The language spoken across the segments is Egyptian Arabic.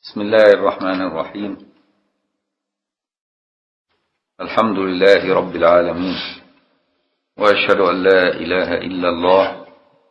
بسم الله الرحمن الرحيم الحمد لله رب العالمين وأشهد أن لا إله إلا الله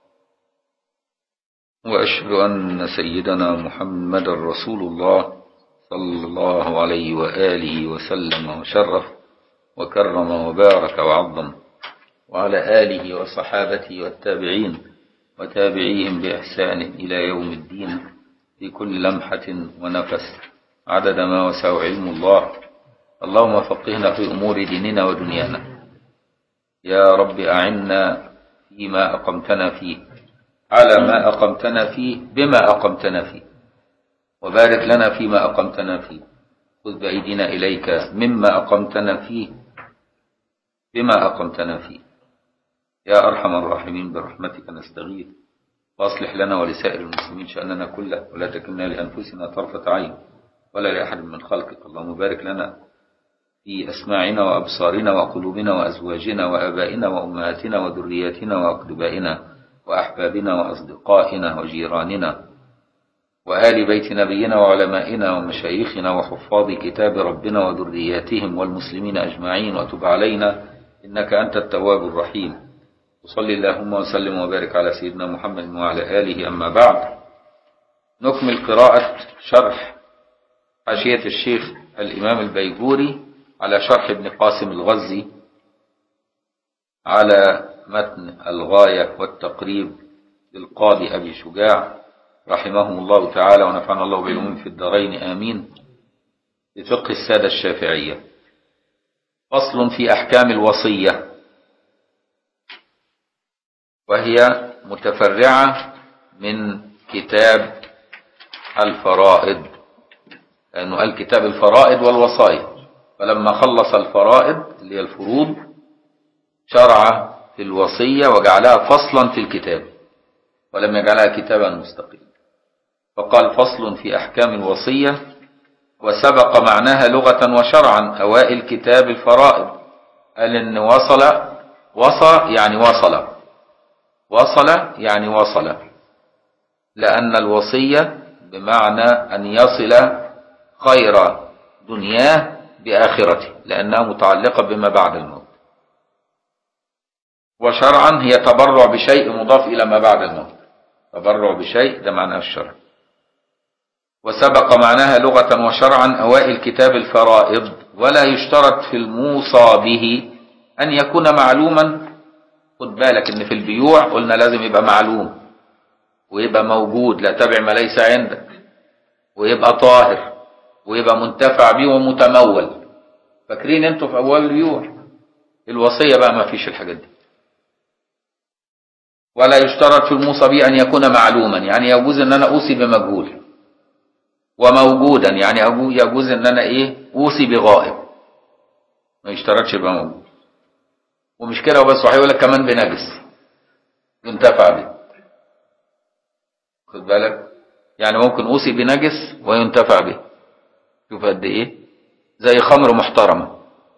وأشهد أن سيدنا محمد رسول الله صلى الله عليه وآله وسلم وشرف وكرم وبارك وعظم وعلى آله وصحابته والتابعين وتابعيهم بإحسان إلى يوم الدين في كل لمحة ونفس عدد ما وسع علم الله اللهم فقهنا في أمور ديننا ودنيانا يا رب أعنا فيما أقمتنا فيه على ما أقمتنا فيه بما أقمتنا فيه وبارك لنا فيما أقمتنا فيه خذ بأيدينا إليك مما أقمتنا فيه بما أقمتنا فيه يا أرحم الراحمين برحمتك نستغيث وأصلح لنا ولسائر المسلمين شأننا كله ولا تكلنا لأنفسنا طرفة عين ولا لأحد من خلقك اللهم بارك لنا في أسماعنا وأبصارنا وقلوبنا وأزواجنا وأبائنا وأمهاتنا وذرياتنا وأقربائنا وأحبابنا وأصدقائنا وجيراننا وآل بيت نبينا وعلمائنا ومشايخنا وحفاظ كتاب ربنا وذرياتهم والمسلمين أجمعين وتب علينا إنك أنت التواب الرحيم وصل اللهم وسلم وبارك على سيدنا محمد وعلى آله أما بعد نكمل قراءة شرح حاشية الشيخ الإمام البيجوري على شرح ابن قاسم الغزي على متن الغاية والتقريب للقاضي أبي شجاع رحمهم الله تعالى ونفعنا الله بعلومهم في الدارين آمين لفقه السادة الشافعية فصل في أحكام الوصية وهي متفرعة من كتاب الفرائض لأنه قال كتاب الفرائض والوصايا فلما خلص الفرائض اللي هي الفروض شرع في الوصية وجعلها فصلا في الكتاب ولم يجعلها كتابا مستقلا فقال فصل في أحكام الوصية وسبق معناها لغة وشرعا أوائل كتاب الفرائض قال إن وصل وصى يعني وصل وصل يعني وصل لأن الوصية بمعنى أن يصل خير دنياه بآخرته لأنها متعلقة بما بعد الموت وشرعا هي تبرع بشيء مضاف إلى ما بعد الموت تبرع بشيء ده معناه الشرع وسبق معناها لغة وشرعا أوائل كتاب الفرائض ولا يشترط في الموصى به أن يكون معلوما خد بالك ان في البيوع قلنا لازم يبقى معلوم ويبقى موجود لا تبع ما ليس عندك ويبقى طاهر ويبقى منتفع به ومتمول فاكرين انتوا في ابواب البيوع الوصية بقى ما فيش الحاجات دي ولا يشترط في الموصى به ان يكون معلوما يعني يجوز ان انا اوصي بمجهول وموجودا يعني يجوز ان انا ايه اوصي بغائب ما يشترطش يبقى موجود ومش كده وبس وهيقول لك كمان بنجس ينتفع به خد بالك يعني ممكن اوصي بنجس وينتفع به شوف قد ايه زي خمر محترمه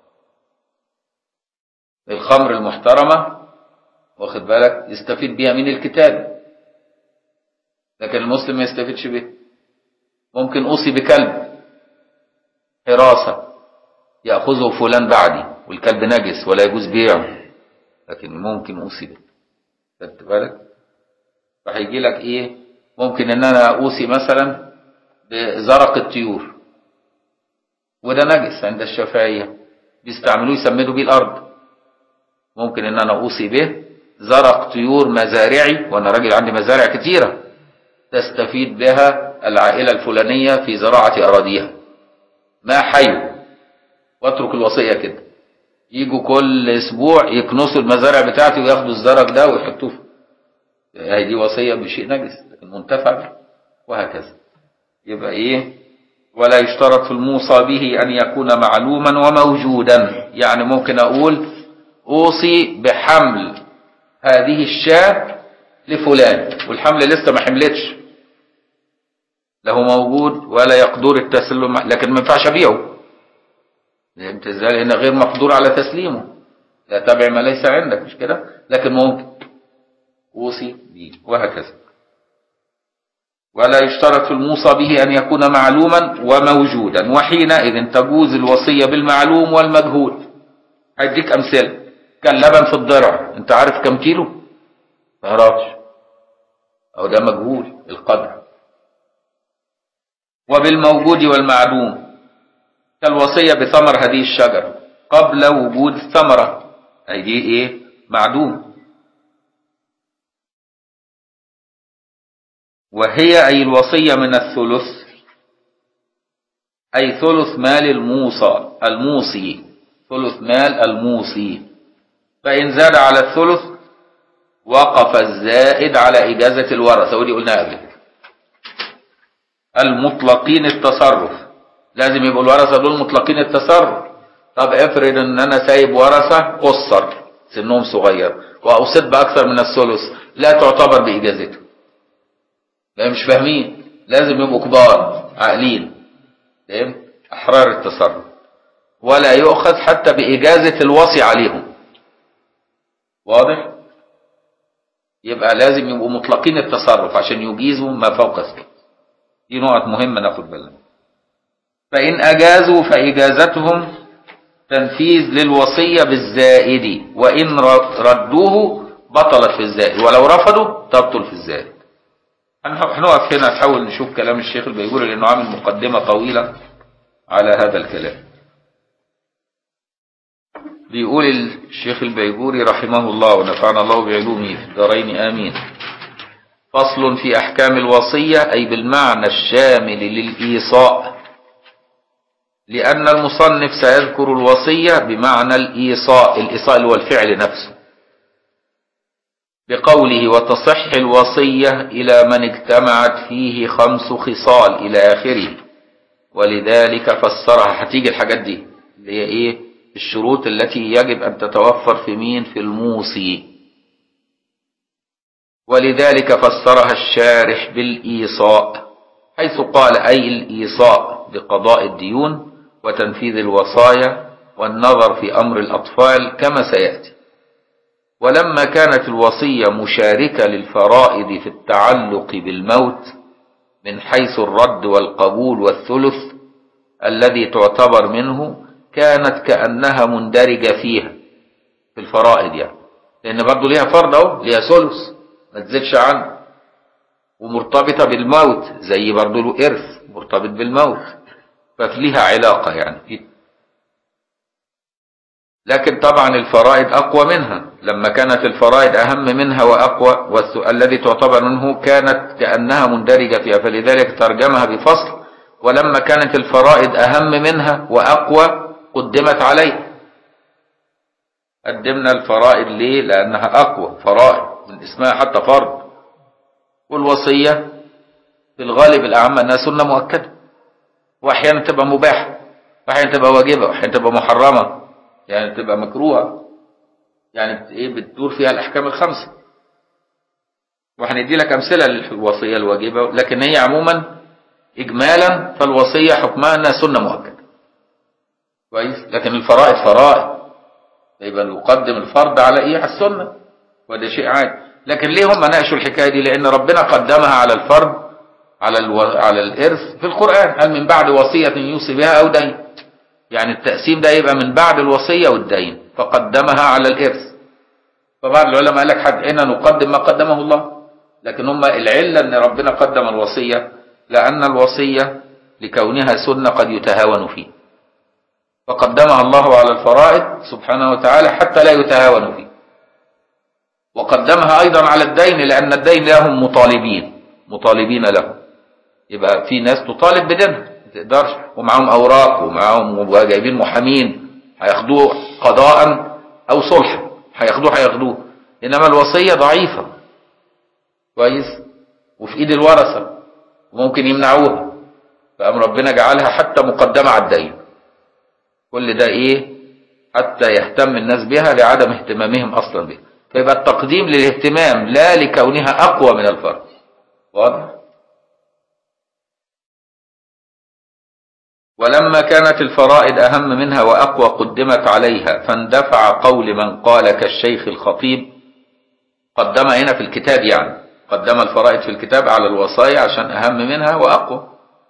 الخمر المحترمه واخد بالك يستفيد بيها من الكتاب لكن المسلم ما يستفيدش بيه ممكن اوصي بكلب حراسه ياخذه فلان بعدي والكلب نجس ولا يجوز بيعه لكن ممكن اوصي به خدت بالك فهيجي لك ايه ممكن ان انا اوصي مثلا بزرق الطيور وده نجس عند الشافعيه بيستعملوه يسمدوا بيه الارض ممكن ان انا اوصي به زرق طيور مزارعي وانا راجل عندي مزارع كتيره تستفيد بها العائله الفلانيه في زراعه اراضيها ما حيوا واترك الوصيه كده يجوا كل اسبوع يكنسوا المزارع بتاعتي وياخدوا الزرق ده ويحطوه هي دي وصيه بشيء نجس لكن منتفع به وهكذا يبقى ايه ولا يشترط في الموصى به ان يكون معلوما وموجودا يعني ممكن اقول اوصي بحمل هذه الشاة لفلان والحمل لسه ما حملتش له موجود ولا يقدر التسلم لكن ما ينفعش ابيعه فهمت ازاي لان غير مقدور على تسليمه لا تبع ما ليس عندك مش كده لكن ممكن اوصي به وهكذا ولا يشترط في الموصى به أن يكون معلوما وموجودا وحينئذ تجوز الوصية بالمعلوم والمجهول هديك أمثلة كاللبن في الضرع أنت عارف كم كيلو؟ تعرفش أو ده مجهول القدر وبالموجود والمعدوم كالوصية بثمر هذه الشجرة قبل وجود الثمرة أي دي إيه؟ معدوم وهي أي الوصية من الثلث أي ثلث مال الموصى الموصي ثلث مال الموصي فإن زاد على الثلث وقف الزائد على إجازة الورثة ودي قلناها قبل كده المطلقين التصرف لازم يبقوا الورثة دول مطلقين التصرف طب افرض ان انا سايب ورثة قصر سنهم صغير واوصيت باكثر من الثلث لا تعتبر باجازته لا مش فاهمين لازم يبقوا كبار عاقلين فاهم احرار التصرف ولا يؤخذ حتى باجازة الوصي عليهم واضح يبقى لازم يبقوا مطلقين التصرف عشان يجيزوا ما فوق ذلك دي نقط مهمة ناخد بالنا فإن أجازوا فإجازتهم تنفيذ للوصية بالزائد وإن ردوه بطلت في الزائد ولو رفضوا تبطل في الزائد هنقف هنا نحاول نشوف كلام الشيخ البيجوري لأنه عامل مقدمة طويلة على هذا الكلام بيقول الشيخ البيجوري رحمه الله ونفعنا الله بعلومه في الدارين آمين فصل في أحكام الوصية أي بالمعنى الشامل للإيصاء لأن المصنف سيذكر الوصية بمعنى الإيصاء الإيصاء اللي هو الفعل نفسه بقوله وتصح الوصية إلى من اجتمعت فيه خمس خصال إلى آخره ولذلك فسرها هتيجي الحاجات دي اللي هي إيه الشروط التي يجب أن تتوفر في مين في الموصي ولذلك فسرها الشارح بالإيصاء حيث قال أي الإيصاء بقضاء الديون وتنفيذ الوصايا والنظر في أمر الأطفال كما سيأتي ولما كانت الوصية مشاركة للفرائض في التعلق بالموت من حيث الرد والقبول والثلث الذي تعتبر منه كانت كأنها مندرجة فيها في الفرائض يعني لأن برضه ليها فرض أهو ليها ثلث ما تزيدش عنه ومرتبطة بالموت زي برضه له إرث مرتبط بالموت فليها علاقة يعني لكن طبعا الفرائض أقوى منها لما كانت الفرائض أهم منها وأقوى والذي تعتبر منه كانت كأنها مندرجة فيها فلذلك ترجمها بفصل ولما كانت الفرائض أهم منها وأقوى قدمت عليه قدمنا الفرائض ليه لأنها أقوى فرائض من اسمها حتى فرض والوصية في الغالب الأعم أنها سنة مؤكدة وأحيانا تبقى مباحة وأحيانا تبقى واجبة وأحيانا تبقى محرمة يعني تبقى مكروهة يعني إيه بتدور فيها الأحكام الخمسة وهندي لك أمثلة للوصية الواجبة لكن هي عموما إجمالا فالوصية حكمها أنها سنة مؤكدة كويس لكن الفرائض فرائض يبقى نقدم الفرض على إيه على السنة وده شيء عادي لكن ليه هم ناقشوا الحكايه دي لان ربنا قدمها على الفرض على الو... على الارث في القران قال من بعد وصيه يوصي بها او دين يعني التقسيم ده يبقى من بعد الوصيه والدين فقدمها على الارث فبعض العلماء قال لك حقنا نقدم ما قدمه الله لكن هم العله ان ربنا قدم الوصيه لان الوصيه لكونها سنه قد يتهاون فيه فقدمها الله على الفرائض سبحانه وتعالى حتى لا يتهاون فيه وقدمها أيضا على الدين لأن الدين لهم مطالبين مطالبين له يبقى في ناس تطالب بدينها ما تقدرش ومعاهم أوراق ومعاهم جايبين محامين هياخدوه قضاء أو صلحا هياخدوه هياخدوه إنما الوصية ضعيفة كويس وفي إيد الورثة وممكن يمنعوها فأم ربنا جعلها حتى مقدمة على الدين كل ده إيه حتى يهتم الناس بها لعدم اهتمامهم أصلا بها فيبقى التقديم للاهتمام لا لكونها أقوى من الفرض واضح ولما كانت الفرائض أهم منها وأقوى قدمت عليها فاندفع قول من قال كالشيخ الخطيب قدم هنا في الكتاب يعني قدم الفرائض في الكتاب على الوصايا عشان أهم منها وأقوى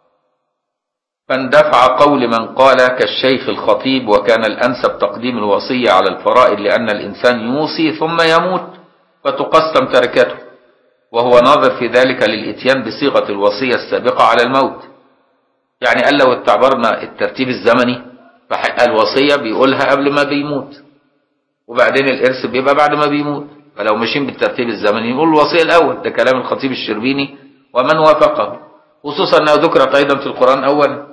فاندفع قول من قال كالشيخ الخطيب وكان الأنسب تقديم الوصية على الفرائض لأن الإنسان يوصي ثم يموت فتقسم تركته وهو ناظر في ذلك للإتيان بصيغة الوصية السابقة على الموت يعني قال لو اعتبرنا الترتيب الزمني فالوصية بيقولها قبل ما بيموت وبعدين الإرث بيبقى بعد ما بيموت فلو ماشيين بالترتيب الزمني نقول الوصية الأول ده كلام الخطيب الشربيني ومن وافقه خصوصا أنها ذكرت أيضا في القرآن أولا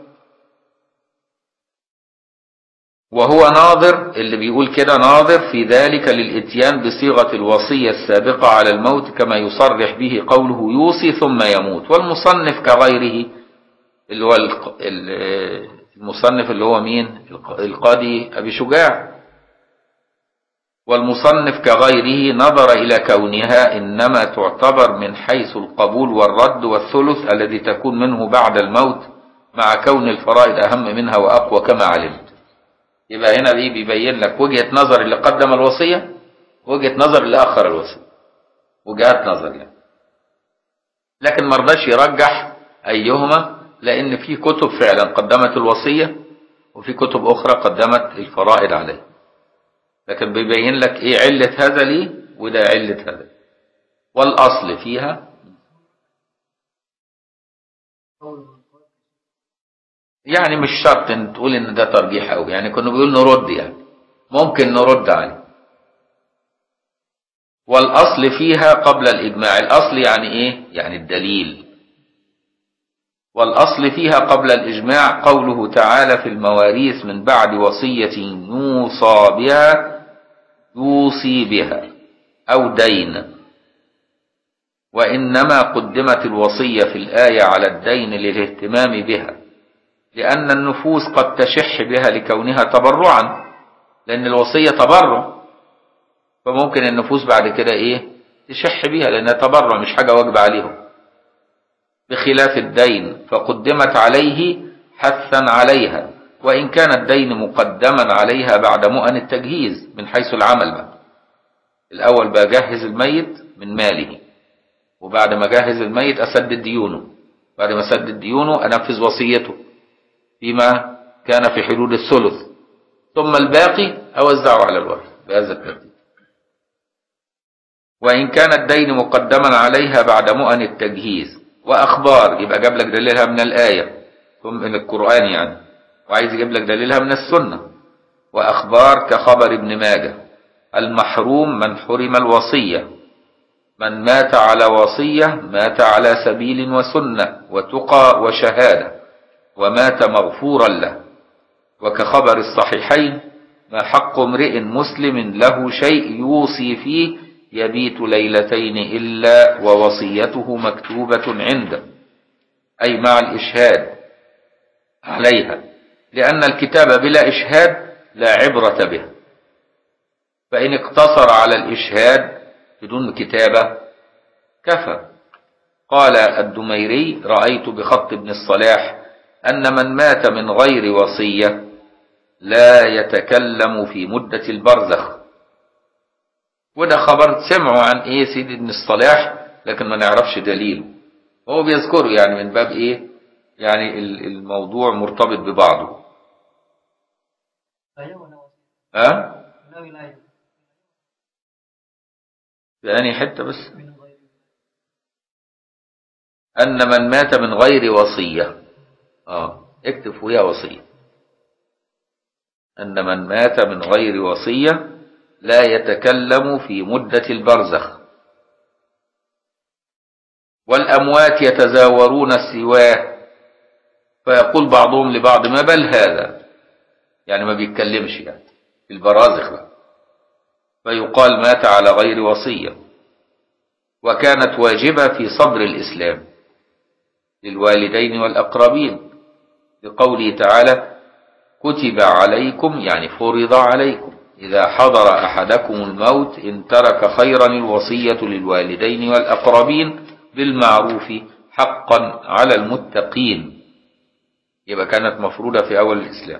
وهو ناظر اللي بيقول كده ناظر في ذلك للإتيان بصيغة الوصية السابقة على الموت كما يصرح به قوله يوصي ثم يموت والمصنف كغيره اللي هو المصنف اللي هو مين القاضي أبي شجاع والمصنف كغيره نظر إلى كونها إنما تعتبر من حيث القبول والرد والثلث الذي تكون منه بعد الموت مع كون الفرائض أهم منها وأقوى كما علمت يبقى هنا دي بيبين لك وجهة نظر اللي قدم الوصية وجهة نظر اللي أخر الوصية وجهات نظر يعني لكن ما رضاش يرجح أيهما لأن في كتب فعلا قدمت الوصية وفي كتب أخرى قدمت الفرائض عليه لكن بيبين لك إيه علة هذا ليه وده علة هذا والأصل فيها يعني مش شرط ان تقول ان ده ترجيح قوي يعني كنا بيقول نرد يعني ممكن نرد عليه والاصل فيها قبل الاجماع الاصل يعني ايه يعني الدليل والاصل فيها قبل الاجماع قوله تعالى في المواريث من بعد وصيه يوصى بها يوصي بها او دين وانما قدمت الوصيه في الايه على الدين للاهتمام بها لأن النفوس قد تشح بها لكونها تبرعا لأن الوصية تبرع فممكن النفوس بعد كده إيه تشح بها لأنها تبرع مش حاجة واجب عليهم بخلاف الدين فقدمت عليه حثا عليها وإن كان الدين مقدما عليها بعد مؤن التجهيز من حيث العمل بقى الأول بجهز الميت من ماله وبعد ما جهز الميت أسدد ديونه بعد ما أسدد ديونه أنفذ وصيته فيما كان في حدود الثلث ثم الباقي أوزعه على الورث بهذا الترتيب وإن كان الدين مقدما عليها بعد مؤن التجهيز وأخبار يبقى جاب لك دليلها من الآية ثم من القرآن يعني وعايز يجيب لك دليلها من السنة وأخبار كخبر ابن ماجه المحروم من حرم الوصية من مات على وصية مات على سبيل وسنة وتقى وشهادة ومات مغفورا له وكخبر الصحيحين ما حق امرئ مسلم له شيء يوصي فيه يبيت ليلتين إلا ووصيته مكتوبة عنده أي مع الإشهاد عليها لأن الكتاب بلا إشهاد لا عبرة به فإن اقتصر على الإشهاد بدون كتابة كفى قال الدميري رأيت بخط ابن الصلاح أن من مات من غير وصية لا يتكلم في مدة البرزخ وده خبر سمعوا عن ايه سيد ابن الصلاح لكن ما نعرفش دليله هو بيذكره يعني من باب ايه يعني الموضوع مرتبط ببعضه ها أه؟ في أنهي حتة بس أن من مات من غير وصية اه اكتب فيها وصية أن من مات من غير وصية لا يتكلم في مدة البرزخ والأموات يتزاورون السواه فيقول بعضهم لبعض ما بل هذا يعني ما بيتكلمش يعني في البرازخ بقى فيقال مات على غير وصية وكانت واجبة في صدر الإسلام للوالدين والأقربين لقوله تعالى كتب عليكم يعني فرض عليكم إذا حضر أحدكم الموت إن ترك خيرا الوصية للوالدين والأقربين بالمعروف حقا على المتقين يبقى كانت مفروضة في أول الإسلام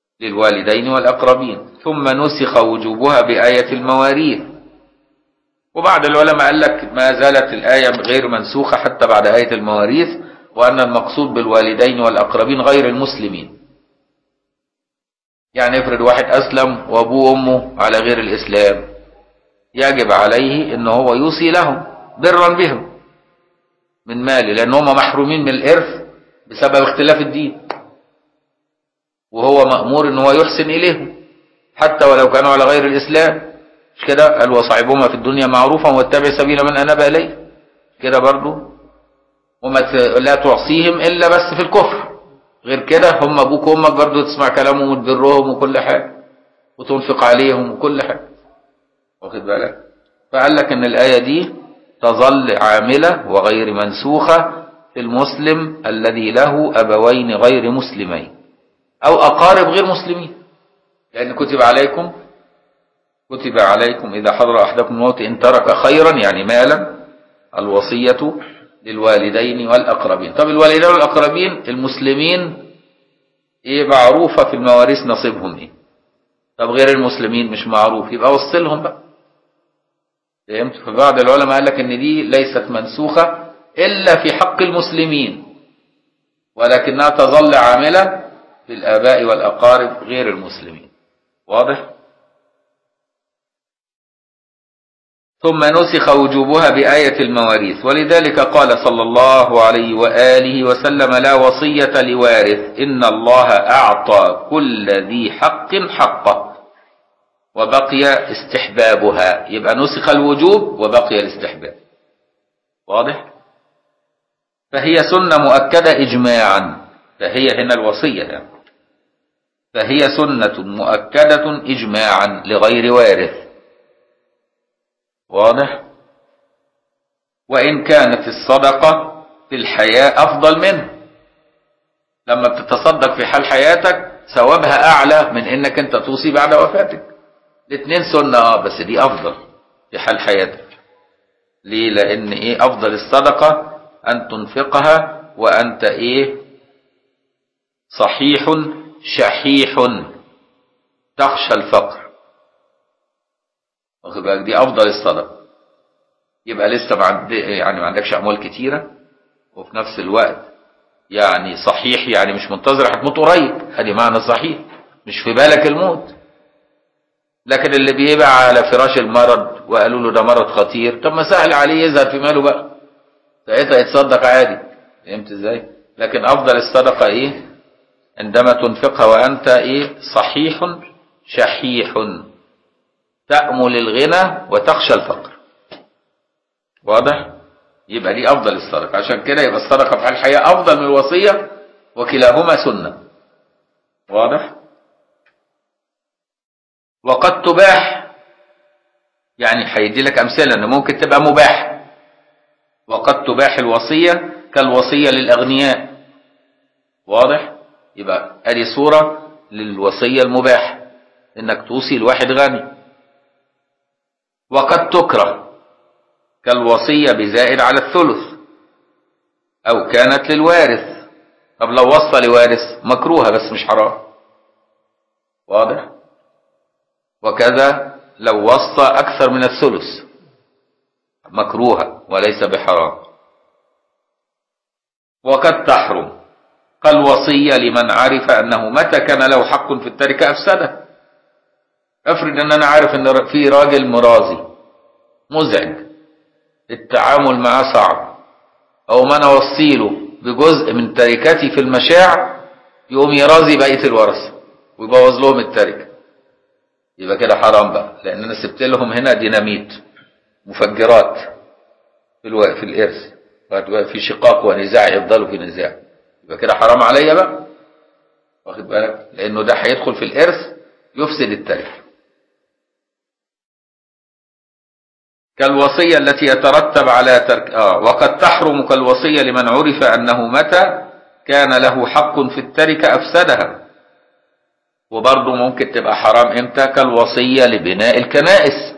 للوالدين والأقربين ثم نسخ وجوبها بآية المواريث وبعض العلماء قال لك ما زالت الآية غير منسوخة حتى بعد آية المواريث وأن المقصود بالوالدين والأقربين غير المسلمين يعني افرض واحد أسلم وأبوه وأمه على غير الإسلام يجب عليه أنه هو يوصي لهم برا بهم من ماله لأن هم محرومين من الإرث بسبب اختلاف الدين وهو مأمور أنه هو يحسن إليهم حتى ولو كانوا على غير الإسلام مش كده قال وصاحبهما في الدنيا معروفا واتبع سبيل من أناب إليه كده برضو وما لا تعصيهم إلا بس في الكفر غير كده هم أبوك وأمك برضو تسمع كلامهم وتبرهم وكل حاجة وتنفق عليهم وكل حاجة واخد بالك فقال لك إن الآية دي تظل عاملة وغير منسوخة في المسلم الذي له أبوين غير مسلمين أو أقارب غير مسلمين لأن كتب عليكم كتب عليكم إذا حضر أحدكم الموت إن ترك خيرا يعني مالا الوصية للوالدين والأقربين طب الوالدين والأقربين المسلمين إيه معروفة في المواريث نصيبهم إيه طب غير المسلمين مش معروف يبقى وصلهم بقى فهمت فبعض العلماء قال لك ان دي ليست منسوخة الا في حق المسلمين ولكنها تظل عاملة في الاباء والاقارب غير المسلمين واضح ثم نسخ وجوبها بآية المواريث ولذلك قال صلى الله عليه وآله وسلم لا وصية لوارث إن الله أعطى كل ذي حق حقه وبقي استحبابها يبقى نسخ الوجوب وبقي الاستحباب واضح فهي سنة مؤكدة إجماعا فهي هنا الوصية يعني. فهي سنة مؤكدة إجماعا لغير وارث واضح وإن كانت الصدقة في الحياة أفضل منه لما بتتصدق في حال حياتك ثوابها أعلى من إنك أنت توصي بعد وفاتك الاثنين سنة اه بس دي افضل في حال حياتك ليه لان ايه افضل الصدقة ان تنفقها وانت ايه صحيح شحيح تخشى الفقر واخد بالك دي افضل الصدقة يبقى لسه ما عند يعني ما عندكش اموال كتيرة وفي نفس الوقت يعني صحيح يعني مش منتظر هتموت قريب ادي معنى صحيح مش في بالك الموت لكن اللي بيبقى على فراش المرض وقالوا له ده مرض خطير طب ما سهل عليه يزهد في ماله بقى ساعتها يتصدق عادي فهمت ازاي لكن افضل الصدقه ايه عندما تنفقها وانت ايه صحيح شحيح تأمل الغنى وتخشى الفقر واضح يبقى دي افضل الصدقه عشان كده يبقى الصدقه في الحياه افضل من الوصيه وكلاهما سنه واضح وقد تباح يعني هيدي لك امثله ان ممكن تبقى مباح وقد تباح الوصيه كالوصيه للاغنياء واضح يبقى ادي صوره للوصيه المباح انك توصي لواحد غني وقد تكره كالوصيه بزائد على الثلث او كانت للوارث طب لو وصى لوارث مكروهه بس مش حرام واضح وكذا لو وصى أكثر من الثلث مكروهة وليس بحرام وقد تحرم كالوصية لمن عرف أنه متى كان له حق في التركة أفسده افرض أن أنا عارف أن في راجل مرازي مزعج التعامل معاه صعب أو ما أنا وصيله بجزء من تركتي في المشاع يقوم يرازي بقية الورثة ويبوظ لهم التركه يبقى كده حرام بقى لان انا سبت لهم هنا ديناميت مفجرات في الو... في الارث في شقاق ونزاع يفضلوا في نزاع يبقى كده حرام عليا بقى واخد بالك لانه ده هيدخل في الارث يفسد التركه كالوصية التي يترتب على ترك آه وقد تحرم كالوصية لمن عرف أنه متى كان له حق في التركة أفسدها وبرضه ممكن تبقى حرام امتى كالوصية لبناء الكنائس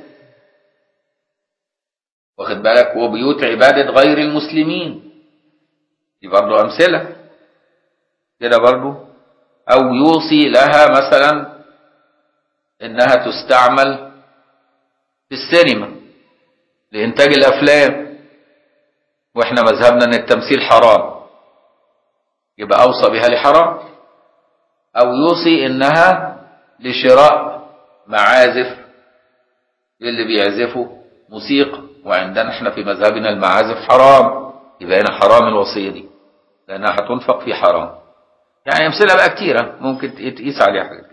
واخد بالك وبيوت عبادة غير المسلمين دي برضه أمثلة كده برضه أو يوصي لها مثلا إنها تستعمل في السينما لإنتاج الأفلام وإحنا مذهبنا إن التمثيل حرام يبقى أوصى بها لحرام أو يوصي إنها لشراء معازف اللي بيعزفوا موسيقى وعندنا احنا في مذهبنا المعازف حرام يبقى هنا حرام الوصية دي لأنها هتنفق في حرام يعني أمثلة بقى كتيرة ممكن تقيس عليها حاجات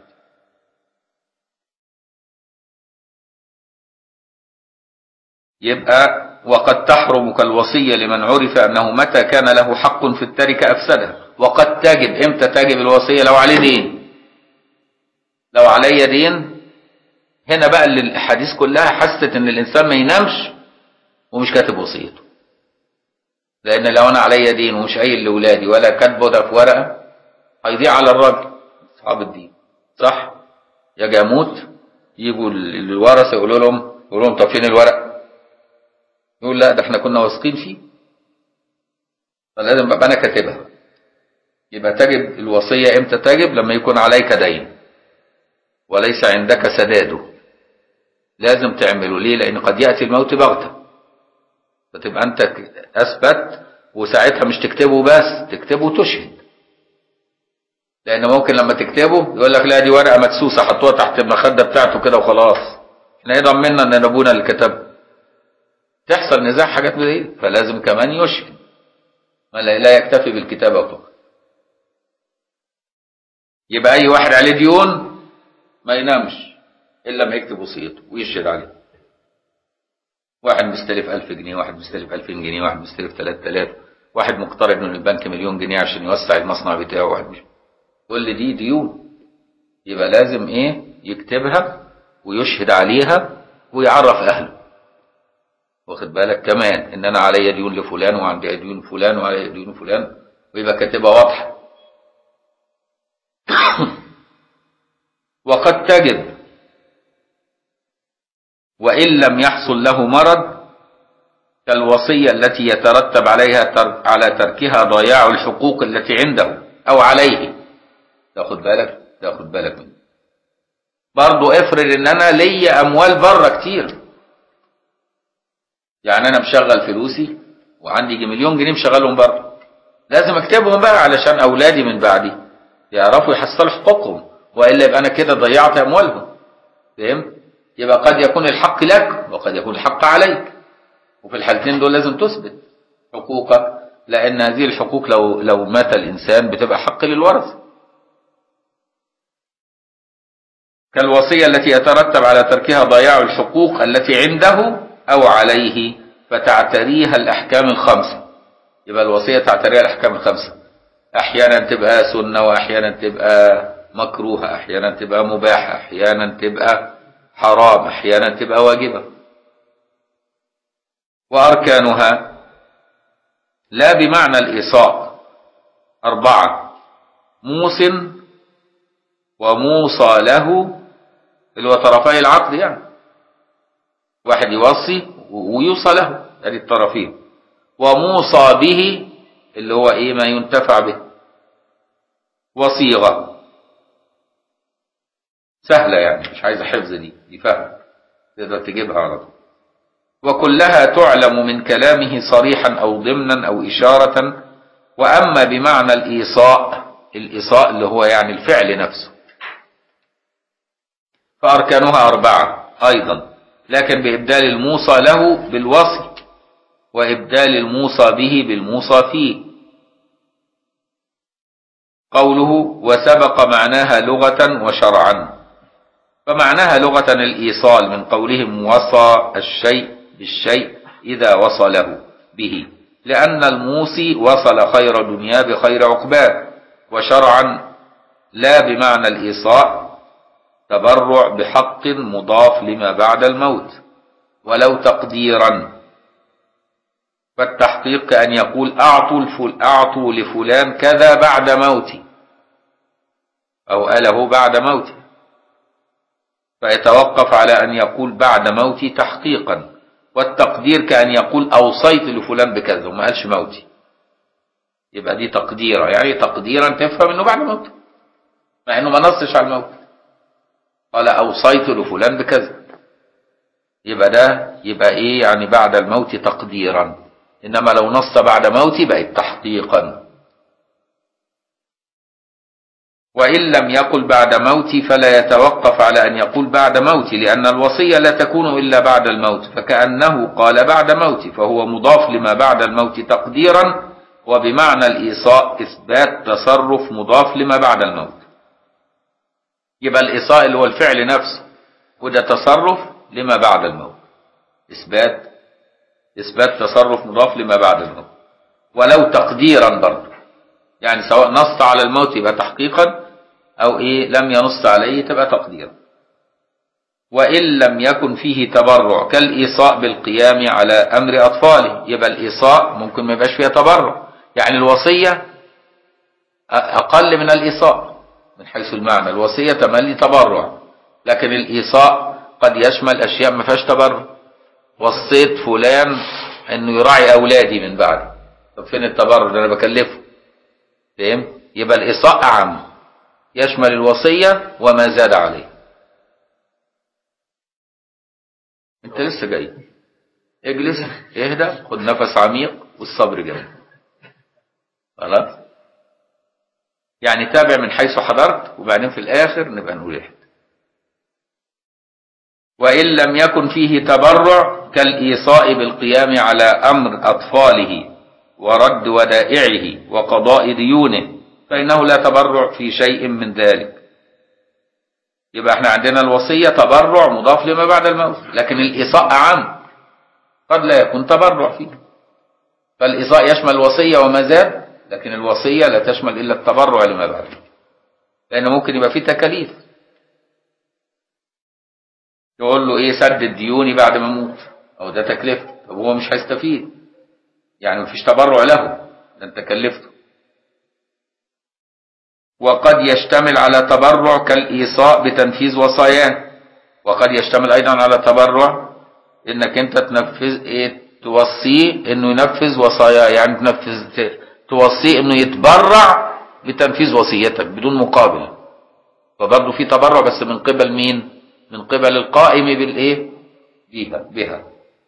يبقى وقد تحرم كالوصية لمن عرف أنه متى كان له حق في التركة أفسدها وقد تجب إمتى تجب الوصية لو عليه دين لو علي دين هنا بقى اللي الأحاديث كلها حست إن الإنسان ما ينامش ومش كاتب وصيته لأن لو أنا علي دين ومش قايل لأولادي ولا كاتبه ده في ورقة هيضيع على الراجل أصحاب الدين صح؟ يجي أموت يجوا الورثة يقولوا لهم يقولوا لهم طب فين الورق؟ يقول لا ده احنا كنا واثقين فيه فلازم ابقى انا كاتبها يبقى تجب الوصيه امتى تجب لما يكون عليك دين وليس عندك سداده لازم تعمله ليه لان قد ياتي الموت بغته فتبقى انت اثبت وساعتها مش تكتبه بس تكتبه وتشهد لان ممكن لما تكتبه يقول لك لا دي ورقه مدسوسه حطوها تحت المخده بتاعته كده وخلاص احنا ايه ضمننا ان ابونا اللي كتبها تحصل نزاع حاجات من دي فلازم كمان يشهد ما لا يكتفي بالكتابة فقط يبقى أي واحد عليه ديون ما ينامش إلا ما يكتب وصيته ويشهد عليه واحد مستلف ألف جنيه واحد مستلف ألفين جنيه واحد مستلف ثلاثة آلاف واحد مقترض من البنك مليون جنيه عشان يوسع المصنع بتاعه واحد مش كل دي ديون يبقى لازم ايه يكتبها ويشهد عليها ويعرف اهله واخد بالك كمان ان انا عليا ديون لفلان وعندي ديون فلان وعليا ديون فلان ويبقى كاتبها واضحه وقد تجب وان لم يحصل له مرض كالوصيه التي يترتب عليها تر... على تركها ضياع الحقوق التي عنده او عليه تاخد بالك تاخد بالك منه برضه افرض ان انا ليا اموال بره كتير يعني انا مشغل فلوسي وعندي يجي مليون جنيه مشغلهم بره لازم اكتبهم بقى علشان اولادي من بعدي يعرفوا يحصلوا حقوقهم والا يبقى انا كده ضيعت اموالهم فهمت يبقى قد يكون الحق لك وقد يكون الحق عليك وفي الحالتين دول لازم تثبت حقوقك لان هذه الحقوق لو لو مات الانسان بتبقى حق للورثه كالوصيه التي يترتب على تركها ضياع الحقوق التي عنده أو عليه فتعتريها الأحكام الخمسة يبقى الوصية تعتريها الأحكام الخمسة أحيانا تبقى سنة وأحيانا تبقى مكروهة أحيانا تبقى مباحة أحيانا تبقى حرام أحيانا تبقى واجبة وأركانها لا بمعنى الإيصاء أربعة موص وموصى له اللي هو طرفي العقد يعني واحد يوصي ويوصى له ادي الطرفين وموصى به اللي هو ايه ما ينتفع به وصيغه سهله يعني مش عايزه حفظ دي دي فهم تقدر تجيبها على طول وكلها تعلم من كلامه صريحا او ضمنا او اشاره واما بمعنى الايصاء الايصاء اللي هو يعني الفعل نفسه فاركانها اربعه ايضا لكن بإبدال الموصى له بالوصي وإبدال الموصى به بالموصى فيه قوله وسبق معناها لغة وشرعا فمعناها لغة الإيصال من قولهم وصى الشيء بالشيء إذا وصله به لأن الموصي وصل خير دنيا بخير عقباه وشرعا لا بمعنى الإيصاء تبرع بحق مضاف لما بعد الموت ولو تقديرا فالتحقيق كأن يقول أعطوا, الفل أعطوا لفلان كذا بعد موتي أو أله بعد موتي فيتوقف على أن يقول بعد موتي تحقيقا والتقدير كأن يقول أوصيت لفلان بكذا وما قالش موتي يبقى دي تقديرا يعني تقديرا تفهم انه بعد موته مع انه ما نصش على الموت قال اوصيت لفلان بكذا يبقى ده يبقى ايه يعني بعد الموت تقديرا انما لو نص بعد موتي بقت تحقيقا وإن لم يقل بعد موتي فلا يتوقف على أن يقول بعد موتي لأن الوصية لا تكون إلا بعد الموت فكأنه قال بعد موتي فهو مضاف لما بعد الموت تقديرا وبمعنى الإيصاء إثبات تصرف مضاف لما بعد الموت يبقى الإيصاء اللي هو الفعل نفسه وده تصرف لما بعد الموت إثبات إثبات تصرف مضاف لما بعد الموت ولو تقديرا برضه يعني سواء نص على الموت يبقى تحقيقا أو إيه لم ينص عليه تبقى تقديرا وإن لم يكن فيه تبرع كالإيصاء بالقيام على أمر أطفاله يبقى الإيصاء ممكن ما يبقاش فيها تبرع يعني الوصية أقل من الإيصاء من حيث المعنى الوصية تملي تبرع لكن الإيصاء قد يشمل أشياء ما فيهاش تبرع وصيت فلان انه يراعي اولادي من بعدي طب فين التبرع ده انا بكلفه فاهم يبقى الايصاء اعم يشمل الوصيه وما زاد عليه انت لسه جاي اجلس اهدى خد نفس عميق والصبر جاي خلاص يعني تابع من حيث حضرت وبعدين في الاخر نبقى نقول احد وإن لم يكن فيه تبرع كالإيصاء بالقيام على أمر أطفاله ورد ودائعه وقضاء ديونه فإنه لا تبرع في شيء من ذلك يبقى احنا عندنا الوصية تبرع مضاف لما بعد الموت لكن الإيصاء أعم قد لا يكون تبرع فيه فالإيصاء يشمل الوصية وما زاد لكن الوصية لا تشمل إلا التبرع لما بعد لأن ممكن يبقى فيه تكاليف يقول له ايه سدد ديوني بعد ما اموت او ده تكلفته طب هو مش هيستفيد يعني مفيش تبرع له ده انت كلفته وقد يشتمل على تبرع كالايصاء بتنفيذ وصاياه وقد يشتمل ايضا على تبرع انك انت تنفذ ايه توصيه انه ينفذ وصاياه يعني تنفذ توصيه انه يتبرع بتنفيذ وصيتك بدون مقابل فبرضه في تبرع بس من قبل مين من قبل القائم بالايه بها بها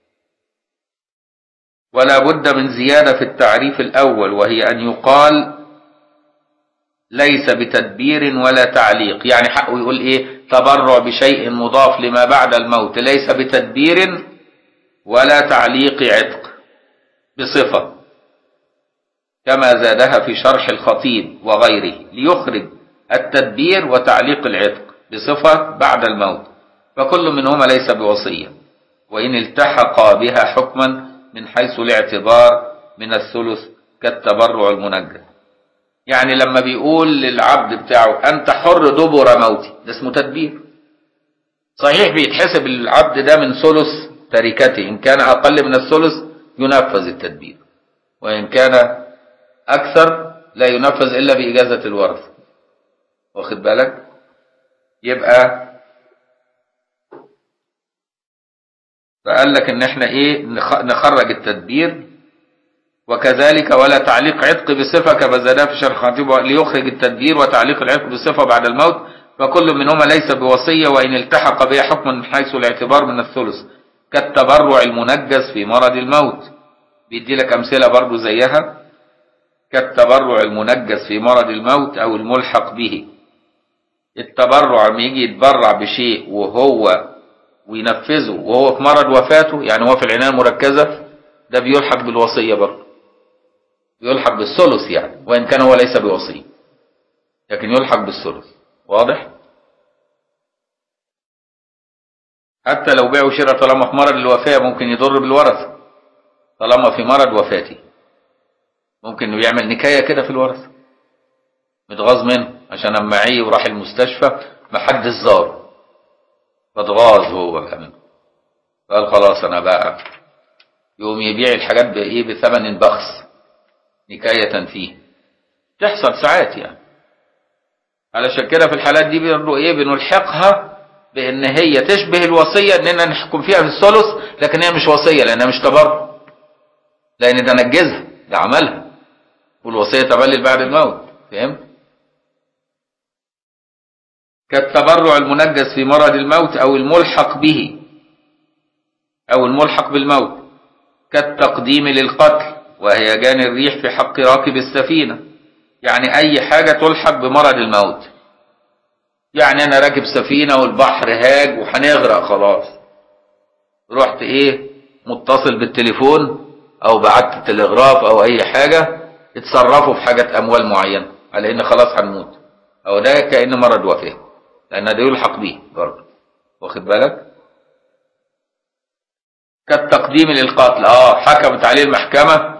ولا بد من زيادة في التعريف الأول وهي أن يقال ليس بتدبير ولا تعليق يعني حقه يقول إيه تبرع بشيء مضاف لما بعد الموت ليس بتدبير ولا تعليق عتق بصفة كما زادها في شرح الخطيب وغيره ليخرج التدبير وتعليق العتق بصفة بعد الموت فكل منهما ليس بوصية وإن التحق بها حكما من حيث الاعتبار من الثلث كالتبرع المنجد يعني لما بيقول للعبد بتاعه أنت حر دبر موتي ده اسمه تدبير صحيح بيتحسب العبد ده من ثلث تركته إن كان أقل من الثلث ينفذ التدبير وإن كان أكثر لا ينفذ إلا بإجازة الورث واخد بالك يبقى فقال لك ان احنا ايه نخرج التدبير وكذلك ولا تعليق عتق بصفة كما زادها في شرح خطيب ليخرج التدبير وتعليق العتق بصفة بعد الموت فكل منهما ليس بوصية وإن التحق بها حكما من حيث الاعتبار من الثلث كالتبرع المنجز في مرض الموت بيدي لك أمثلة برضو زيها كالتبرع المنجز في مرض الموت أو الملحق به التبرع لما يجي يتبرع بشيء وهو وينفذه وهو في مرض وفاته يعني هو في العناية المركزة ده بيلحق بالوصية برضه يلحق بالثلث يعني وإن كان هو ليس بوصية لكن يلحق بالثلث واضح حتى لو بيع وشراء طالما في مرض الوفاة ممكن يضر بالورثة طالما في مرض وفاته ممكن انه يعمل نكاية كده في الورثة متغاظ منه عشان اما عيه وراح المستشفى محدش زاره فاتغاظ هو كمان قال خلاص انا بقى يقوم يبيع الحاجات بايه بثمن بخس نكاية فيه تحصل ساعات يعني علشان كده في الحالات دي بنقول ايه بنلحقها بان هي تشبه الوصية اننا نحكم فيها في الثلث لكن هي مش وصية لانها مش تبرع لان ده نجزها ده عملها والوصية تبلل بعد الموت فهمت كالتبرع المنجز في مرض الموت او الملحق به أو الملحق بالموت كالتقديم للقتل وهيجان الريح في حق راكب السفينة يعني أي حاجة تلحق بمرض الموت يعني أنا راكب سفينة والبحر هاج وهنغرق خلاص رحت إيه متصل بالتليفون أو بعت تلغراف أو أي حاجة اتصرفوا في حاجة أموال معينة على إن خلاص هنموت أو ده كأن مرض وفاة لأن ده يلحق بيه برضه واخد بالك كالتقديم للقتل اه حكمت عليه المحكمة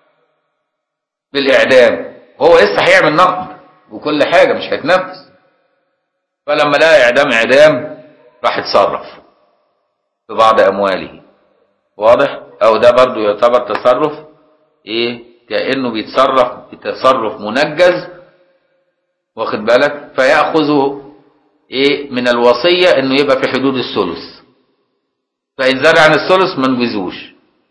بالإعدام هو لسه هيعمل نقد وكل حاجة مش هيتنفذ فلما لقى إعدام إعدام راح يتصرف في بعض أمواله واضح أو ده برضو يعتبر تصرف إيه كأنه بيتصرف بتصرف منجز واخد بالك فيأخذ إيه من الوصية إنه يبقى في حدود الثلث فإن زاد عن الثلث ما نجزوش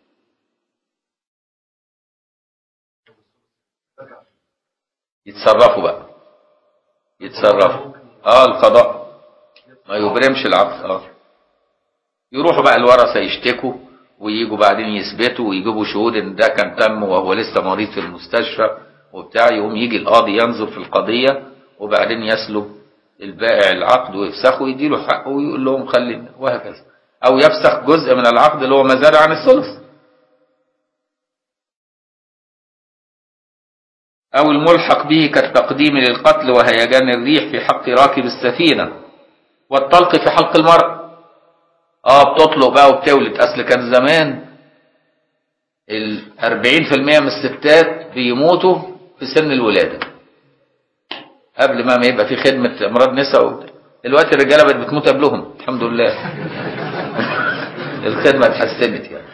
يتصرفوا بقى يتصرفوا اه القضاء ما يبرمش العقد اه يروحوا بقى الورثه يشتكوا ويجوا بعدين يثبتوا ويجيبوا شهود ان ده كان تم وهو لسه مريض في المستشفى وبتاع يقوم يجي القاضي ينظر في القضيه وبعدين يسلب البائع العقد ويفسخه ويديله حقه ويقول لهم خلي وهكذا او يفسخ جزء من العقد اللي هو ما زاد عن الثلث أو الملحق به كالتقديم للقتل وهيجان الريح في حق راكب السفينة والطلق في حلق المرء اه بتطلق بقى وبتولد أصل كان زمان ال 40% من الستات بيموتوا في سن الولادة قبل ما ما يبقى في خدمة أمراض نساء دلوقتي الرجالة بقت بتموت قبلهم الحمد لله الخدمة اتحسنت يعني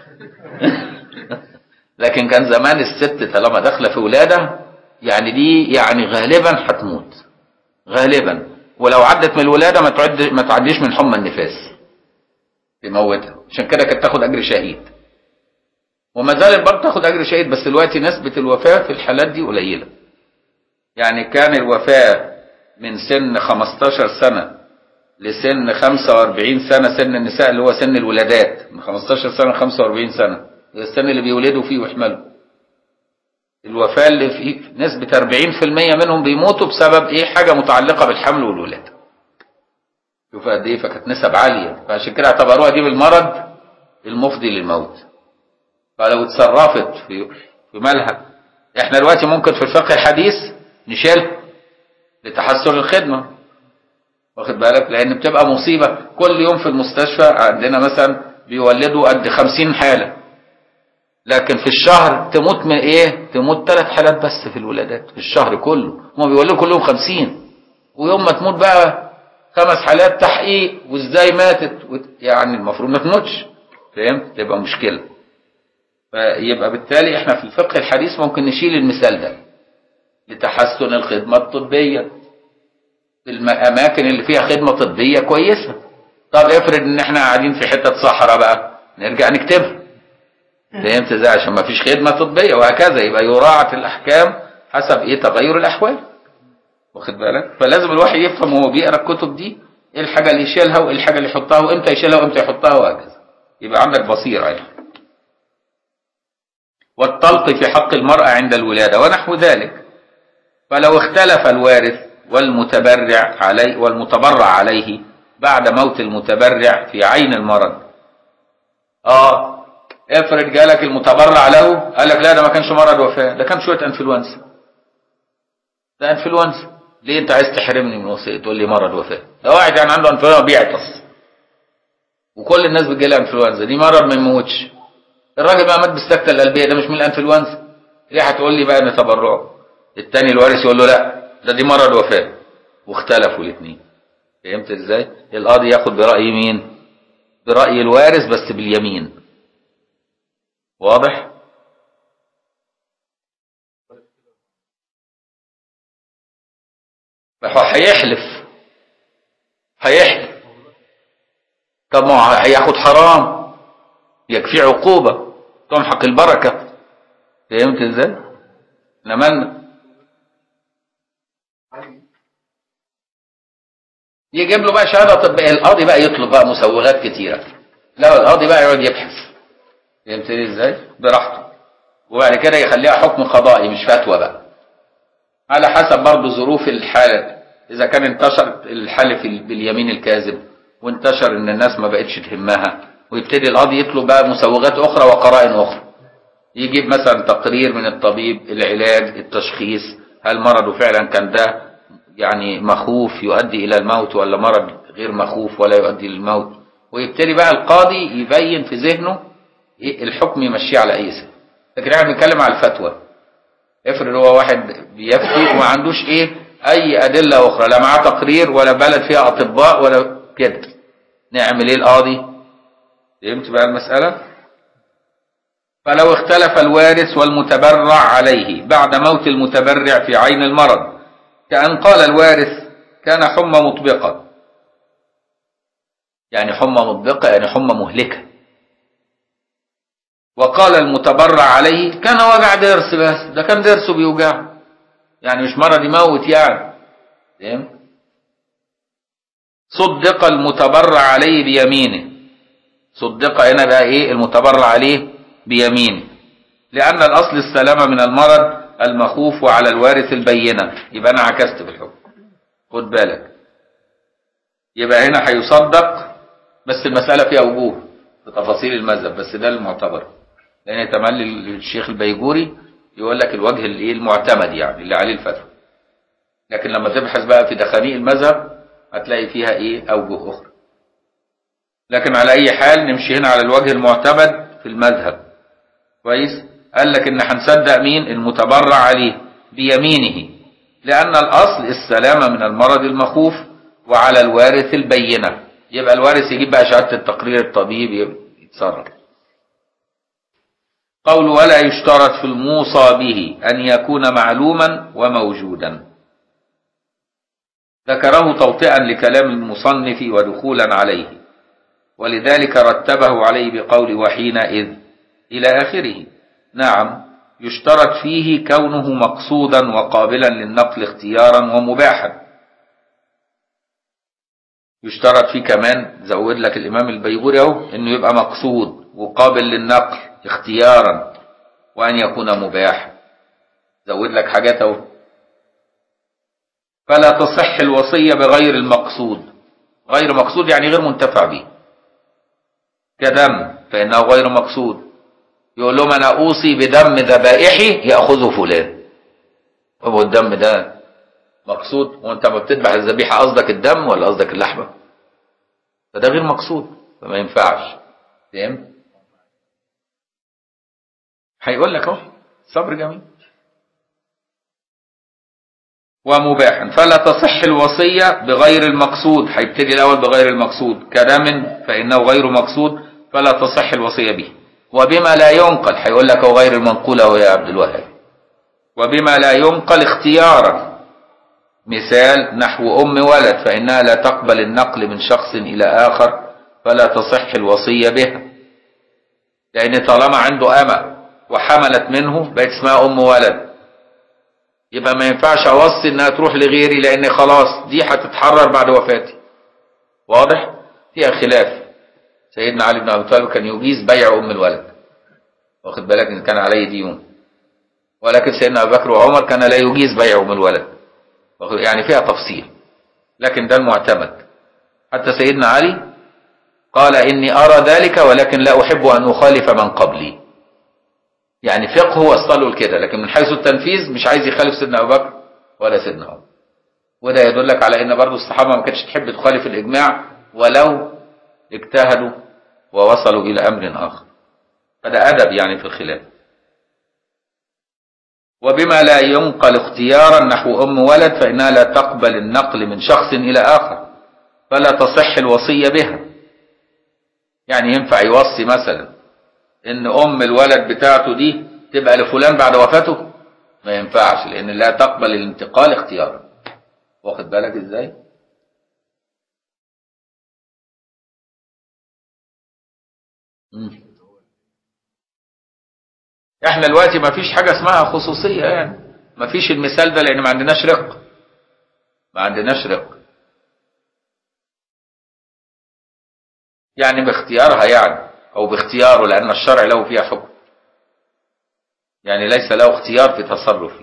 لكن كان زمان الست طالما داخلة في ولادة يعني دي يعني غالبا هتموت غالبا ولو عدت من الولادة ما تعد ما تعديش من حمى النفاس تموتها عشان كده كانت تاخد أجر شهيد وما زالت برضه تاخد أجر شهيد بس دلوقتي نسبة الوفاة في الحالات دي قليلة يعني كان الوفاة من سن 15 سنة لسن 45 سنة سن النساء اللي هو سن الولادات من 15 سنة ل 45 سنة السن اللي بيولدوا فيه ويحملوا الوفاة اللي في نسبة 40% منهم بيموتوا بسبب ايه حاجة متعلقة بالحمل والولادة شوف قد ايه فكانت نسب عالية فعشان كده اعتبروها دي بالمرض المفضي للموت فلو اتصرفت في في مالها احنا دلوقتي ممكن في الفقه الحديث نشيلها لتحسن الخدمة واخد بالك لان بتبقى مصيبة كل يوم في المستشفى عندنا مثلا بيولدوا قد 50 حالة لكن في الشهر تموت من ايه تموت ثلاث حالات بس في الولادات في الشهر كله هم بيولدوا كلهم 50 ويوم ما تموت بقى خمس حالات تحقيق وازاي ماتت يعني المفروض ما تموتش فهمت تبقى مشكلة فيبقى بالتالي احنا في الفقه الحديث ممكن نشيل المثال ده لتحسن الخدمة الطبية في الأماكن اللي فيها خدمة طبية كويسة طب افرض ان احنا قاعدين في حتة صحراء بقى نرجع نكتبها فهمت ازاي عشان ما فيش خدمة طبية وهكذا يبقى يراعى الأحكام حسب ايه تغير الأحوال واخد بالك فلازم الواحد يفهم وهو بيقرا الكتب دي ايه الحاجة اللي يشيلها وايه الحاجة اللي يحطها وامتى يشيلها وامتى يحطها وهكذا يبقى عندك بصيرة يعني والطلق في حق المرأة عند الولادة ونحو ذلك فلو اختلف الوارث والمتبرع عليه والمتبرع عليه بعد موت المتبرع في عين المرض اه افرض جالك المتبرع له قال لك لا ده ما كانش مرض وفاة ده كان شوية انفلونزا ده انفلونزا ليه انت عايز تحرمني من وصية تقول لي مرض وفاة ده واحد يعني عنده انفلونزا بيعطس وكل الناس بتجيلها انفلونزا دي مرض ما يموتش الراجل بقى مات بالسكتة القلبية ده مش من الانفلونزا ليه هتقول لي بقى نتبرعه التاني الوارث يقول له لا ده دي مرض وفاة واختلفوا الاثنين فهمت ازاي القاضي ياخد برأي مين برأي الوارث بس باليمين واضح فهو هيحلف هيحلف طب ما هو هياخد حرام يكفي عقوبة تمحق البركة فهمت ازاي نملنا يجيب له بقى شهاده طبيه القاضي بقى يطلب بقى مسوغات كتيره لا القاضي بقى يقعد يبحث فهمتني ازاي براحته وبعد كده يخليها حكم قضائي مش فتوى بقى على حسب برضه ظروف الحالة إذا كان انتشر الحلف باليمين الكاذب وانتشر إن الناس ما بقتش تهمها ويبتدي القاضي يطلب بقى مسوغات أخرى وقرائن أخرى يجيب مثلا تقرير من الطبيب العلاج التشخيص هل مرضه فعلا كان ده يعني مخوف يؤدي إلى الموت ولا مرض غير مخوف ولا يؤدي للموت ويبتدي بقى القاضي يبين في ذهنه الحكم يمشيه على أي سبيل لكن احنا بنتكلم على الفتوى افرض هو واحد بيفتي وما عندوش ايه اي ادله اخرى لا معاه تقرير ولا بلد فيها اطباء ولا كده نعمل ايه القاضي فهمت بقى المساله فلو اختلف الوارث والمتبرع عليه بعد موت المتبرع في عين المرض كأن قال الوارث كان حمى مطبقة يعني حمى مطبقة يعني حمى مهلكة وقال المتبرع عليه كان وجع ضرس بس ده كان ضرسه بيوجعه يعني مش مرض يموت يعني فاهم صدق المتبرع عليه بيمينه صدق هنا بقى ايه المتبرع عليه بيمينه لأن الأصل السلامة من المرض المخوف وعلى الوارث البينة يبقى أنا عكست في الحكم خد بالك يبقى هنا هيصدق بس المسألة فيها وجوه في تفاصيل المذهب بس ده المعتبر لأن تملي الشيخ البيجوري يقول لك الوجه الايه المعتمد يعني اللي عليه الفتوى لكن لما تبحث بقى في دخانيق المذهب هتلاقي فيها ايه اوجه اخرى لكن على اي حال نمشي هنا على الوجه المعتمد في المذهب كويس قال لك ان هنصدق مين المتبرع عليه بيمينه لان الاصل السلامه من المرض المخوف وعلى الوارث البينه يبقى الوارث يجيب بقى شهاده التقرير الطبيب يتصرف قول ولا يشترط في الموصى به أن يكون معلوما وموجودا ذكره توطئا لكلام المصنف ودخولا عليه ولذلك رتبه عليه بقول وحينئذ إلى آخره نعم يشترط فيه كونه مقصودا وقابلا للنقل اختيارا ومباحا يشترط فيه كمان زود لك الإمام البيغوري اهو إنه يبقى مقصود وقابل للنقل اختيارا وأن يكون مباح زود لك حاجات اهو فلا تصح الوصية بغير المقصود غير مقصود يعني غير منتفع به كدم فإنه غير مقصود يقول لهم أنا أوصي بدم ذبائحي يأخذه فلان هو الدم ده مقصود وانت ما بتذبح الذبيحة قصدك الدم ولا قصدك اللحمة فده غير مقصود فما ينفعش فهمت هيقول لك اهو صبر جميل ومباحا فلا تصح الوصية بغير المقصود هيبتدي الأول بغير المقصود كدم فإنه غير مقصود فلا تصح الوصية به وبما لا ينقل هيقول لك هو غير المنقول أهو يا عبد الوهاب وبما لا ينقل اختيارا مثال نحو أم ولد فإنها لا تقبل النقل من شخص إلى آخر فلا تصح الوصية بها لأن طالما عنده أمة وحملت منه بقت اسمها أم ولد يبقى ما ينفعش أوصي إنها تروح لغيري لأن خلاص دي هتتحرر بعد وفاتي واضح؟ فيها خلاف سيدنا علي بن أبي طالب كان يجيز بيع أم الولد واخد بالك إن كان عليه ديون ولكن سيدنا أبو بكر وعمر كان لا يجيز بيع أم الولد يعني فيها تفصيل لكن ده المعتمد حتى سيدنا علي قال إني أرى ذلك ولكن لا أحب أن أخالف من قبلي يعني فقهه وصله لكده لكن من حيث التنفيذ مش عايز يخالف سيدنا أبو بكر ولا سيدنا عمر وده يدلك على ان برضه الصحابه ما كانتش تحب تخالف الاجماع ولو اجتهدوا ووصلوا الى امر اخر فده ادب يعني في الخلاف وبما لا ينقل اختيارا نحو ام ولد فانها لا تقبل النقل من شخص الى اخر فلا تصح الوصيه بها يعني ينفع يوصي مثلا ان ام الولد بتاعته دي تبقى لفلان بعد وفاته ما ينفعش لان لا تقبل الانتقال اختيارا واخد بالك ازاي مم. احنا دلوقتي ما فيش حاجه اسمها خصوصيه يعني ما فيش المثال ده لان ما عندناش رق ما عندناش رق يعني باختيارها يعني أو باختياره لأن الشرع له فيها حكم يعني ليس له اختيار في تصرفه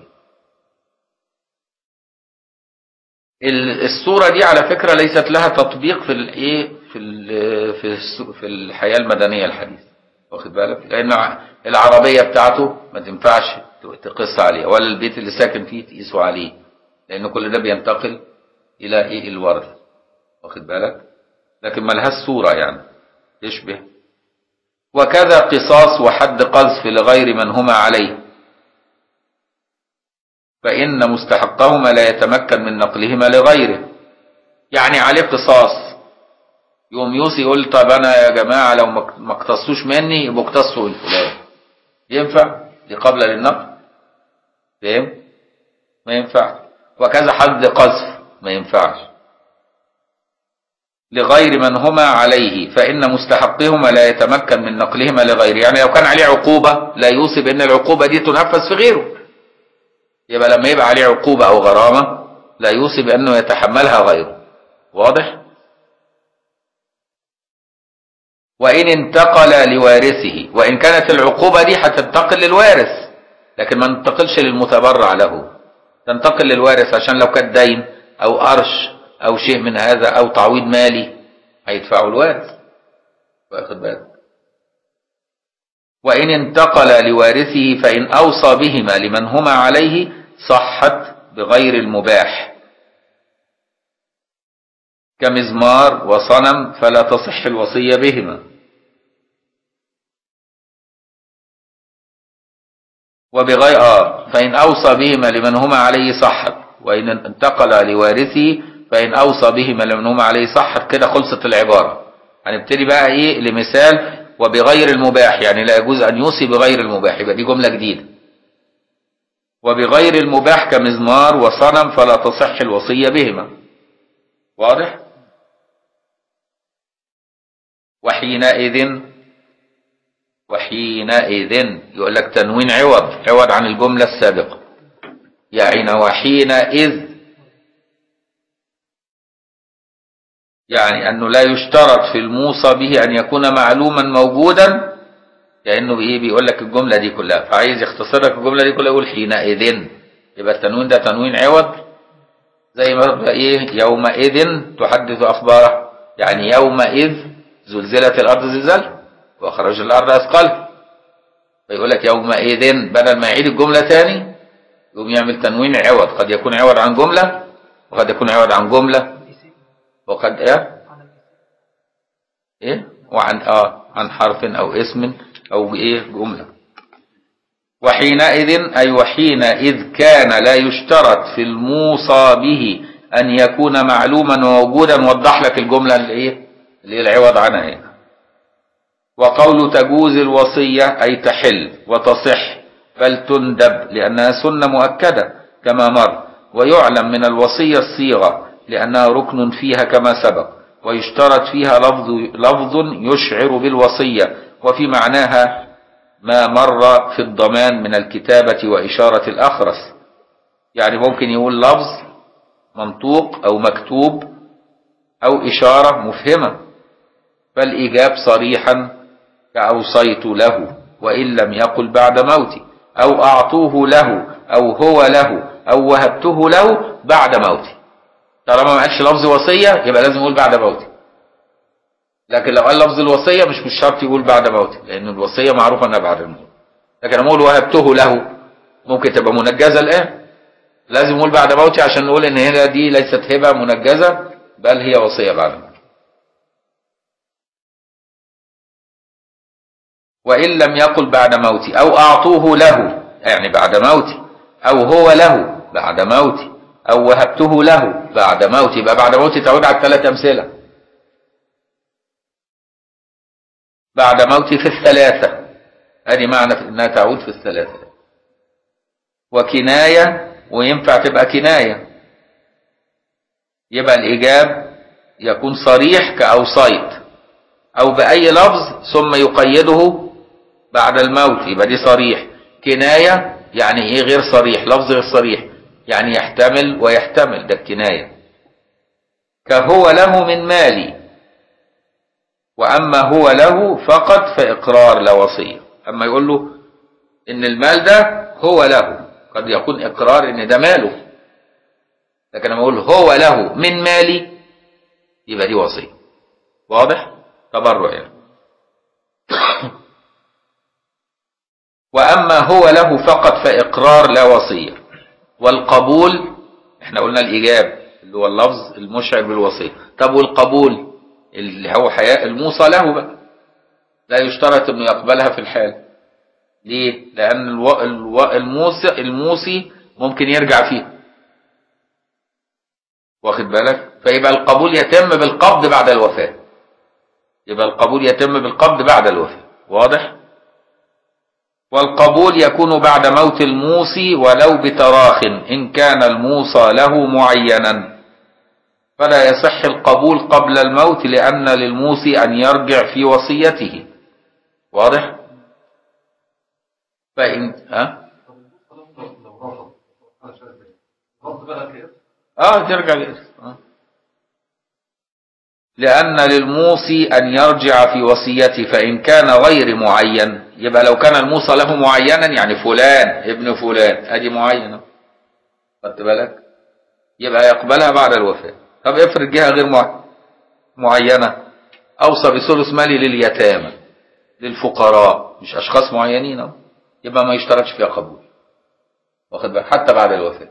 الصورة دي على فكرة ليست لها تطبيق في الايه في في في الحياة المدنية الحديثة واخد بالك لأن العربية بتاعته ما تنفعش تقيس عليها ولا البيت اللي ساكن فيه تقيسه عليه لأن كل ده بينتقل إلى إيه الورث واخد بالك لكن ما لهاش صورة يعني تشبه وكذا قصاص وحد قذف لغير من هما عليه فإن مستحقهما لا يتمكن من نقلهما لغيره يعني عليه قصاص يوم يوصي يقول طب أنا يا جماعة لو ما اقتصوش مني يبقوا اقتصوا الفلان ينفع دي قبل للنقل فاهم ما ينفعش وكذا حد قذف ما ينفعش لغير من هما عليه فإن مستحقهما لا يتمكن من نقلهما لغيره يعني لو كان عليه عقوبة لا يوصي بأن العقوبة دي تنفذ في غيره يبقى لما يبقى عليه عقوبة أو غرامة لا يوصي بأنه يتحملها غيره واضح؟ وإن انتقل لوارثه وإن كانت العقوبة دي هتنتقل للوارث لكن ما تنتقلش للمتبرع له تنتقل للوارث عشان لو كان دين أو قرش أو شيء من هذا أو تعويض مالي هيدفعه الوارث واخد بالك وإن انتقل لوارثه فإن أوصى بهما لمن هما عليه صحت بغير المباح كمزمار وصنم فلا تصح الوصية بهما وبغير آه فإن أوصى بهما لمن هما عليه صحت وإن انتقل لوارثه فإن أوصى بهما لمن هما عليه صحت كده خلصت العبارة هنبتدي بقى إيه لمثال وبغير المباح يعني لا يجوز أن يوصي بغير المباح يبقى دي جملة جديدة وبغير المباح كمزمار وصنم فلا تصح الوصية بهما واضح وحينئذ وحينئذ يقول لك تنوين عوض عوض عن الجملة السابقة يعني وحينئذ يعني أنه لا يشترط في الموصى به أن يكون معلوما موجودا لأنه بإيه بيقول لك الجملة دي كلها فعايز يختصر لك الجملة دي كلها يقول حينئذ يبقى التنوين ده تنوين عوض زي ما إيه يومئذ تحدث أخباره يعني يومئذ زلزلت الأرض زلزال وأخرج الأرض أثقالها فيقول لك يومئذ بدل ما يعيد الجملة تاني يقوم يعمل تنوين عوض قد يكون عوض عن جملة وقد يكون عوض عن جملة وقد ايه ايه وعن اه عن حرف او اسم او ايه جمله وحينئذ اي وحينئذ كان لا يشترط في الموصى به ان يكون معلوما وموجودا وضح لك الجمله اللي ايه اللي العوض عنها ايه وقول تجوز الوصيه اي تحل وتصح بل تندب لانها سنه مؤكده كما مر ويعلم من الوصيه الصيغه لأنها ركن فيها كما سبق ويشترط فيها لفظ, لفظ يشعر بالوصية وفي معناها ما مر في الضمان من الكتابة وإشارة الأخرس يعني ممكن يقول لفظ منطوق أو مكتوب أو إشارة مفهمة فالإجاب صريحا كأوصيت له وإن لم يقل بعد موتي أو أعطوه له أو هو له أو وهبته له بعد موتي طالما ما قالش لفظ وصية يبقى لازم يقول بعد موتي لكن لو قال لفظ الوصية مش مش شرط يقول بعد موتي لأن الوصية معروفة أنها بعد الموت لكن لما أقول وهبته له ممكن تبقى منجزة الآن لازم يقول بعد موتي عشان نقول إن هنا دي ليست هبة منجزة بل هي وصية بعد موتي وإن لم يقل بعد موتي أو أعطوه له يعني بعد موتي أو هو له بعد موتي أو وهبته له بعد موتي يبقى بعد موتي تعود على الثلاث أمثلة بعد موتي في الثلاثة ادي معنى انها تعود في الثلاثة وكناية وينفع تبقى كناية يبقى الإجاب يكون صريح كأوصيت أو بأي لفظ ثم يقيده بعد الموت يبقى دي صريح كناية يعني ايه غير صريح لفظ غير صريح يعني يحتمل ويحتمل ده الكناية كهو له من مالي وأما هو له فقط فإقرار لا وصية أما يقول له إن المال ده هو له قد يكون إقرار إن ده ماله لكن لما أقول هو له من مالي يبقى دي وصية واضح؟ تبرع يعني وأما هو له فقط فإقرار لا وصية والقبول احنا قلنا الإيجاب اللي هو اللفظ المشعر بالوصية طب والقبول اللي هو حياة الموصى له بقى لا يشترط انه يقبلها في الحال ليه؟ لأن الو... الو... الموصي الموصي ممكن يرجع فيها واخد بالك؟ فيبقى القبول يتم بالقبض بعد الوفاة يبقى القبول يتم بالقبض بعد الوفاة واضح؟ والقبول يكون بعد موت الموصي ولو بتراخ إن كان الموصى له معينا فلا يصح القبول قبل الموت لأن للموصي أن يرجع في وصيته واضح؟ فإن ها؟ اه ترجع للإرث آه. لأن للموصي أن يرجع في وصيته فإن كان غير معين يبقى لو كان الموصى له معينا يعني فلان ابن فلان ادي معينة خدت بالك يبقى يقبلها بعد الوفاة طب افرض جهة غير مع- معينة أوصى بثلث مالي لليتامى للفقراء مش أشخاص معينين أهو. يبقى ما يشترطش فيها قبول واخد بالك حتى بعد الوفاة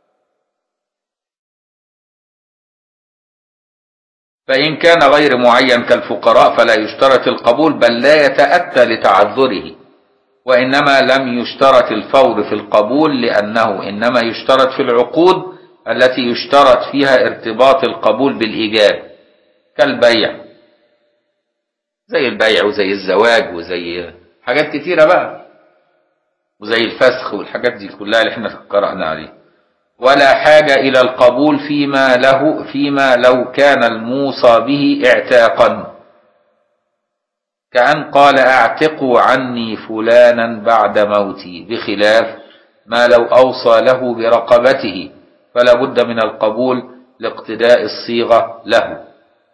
فإن كان غير معين كالفقراء فلا يشترط القبول بل لا يتأتى لتعذره وإنما لم يشترط الفور في القبول لأنه إنما يشترط في العقود التي يشترط فيها ارتباط القبول بالإيجاب كالبيع زي البيع وزي الزواج وزي حاجات كتيرة بقى وزي الفسخ والحاجات دي كلها اللي احنا قرأنا عليها ولا حاجة إلى القبول فيما له فيما لو كان الموصى به اعتاقا كأن قال اعتقوا عني فلانا بعد موتي بخلاف ما لو أوصى له برقبته فلا بد من القبول لاقتداء الصيغة له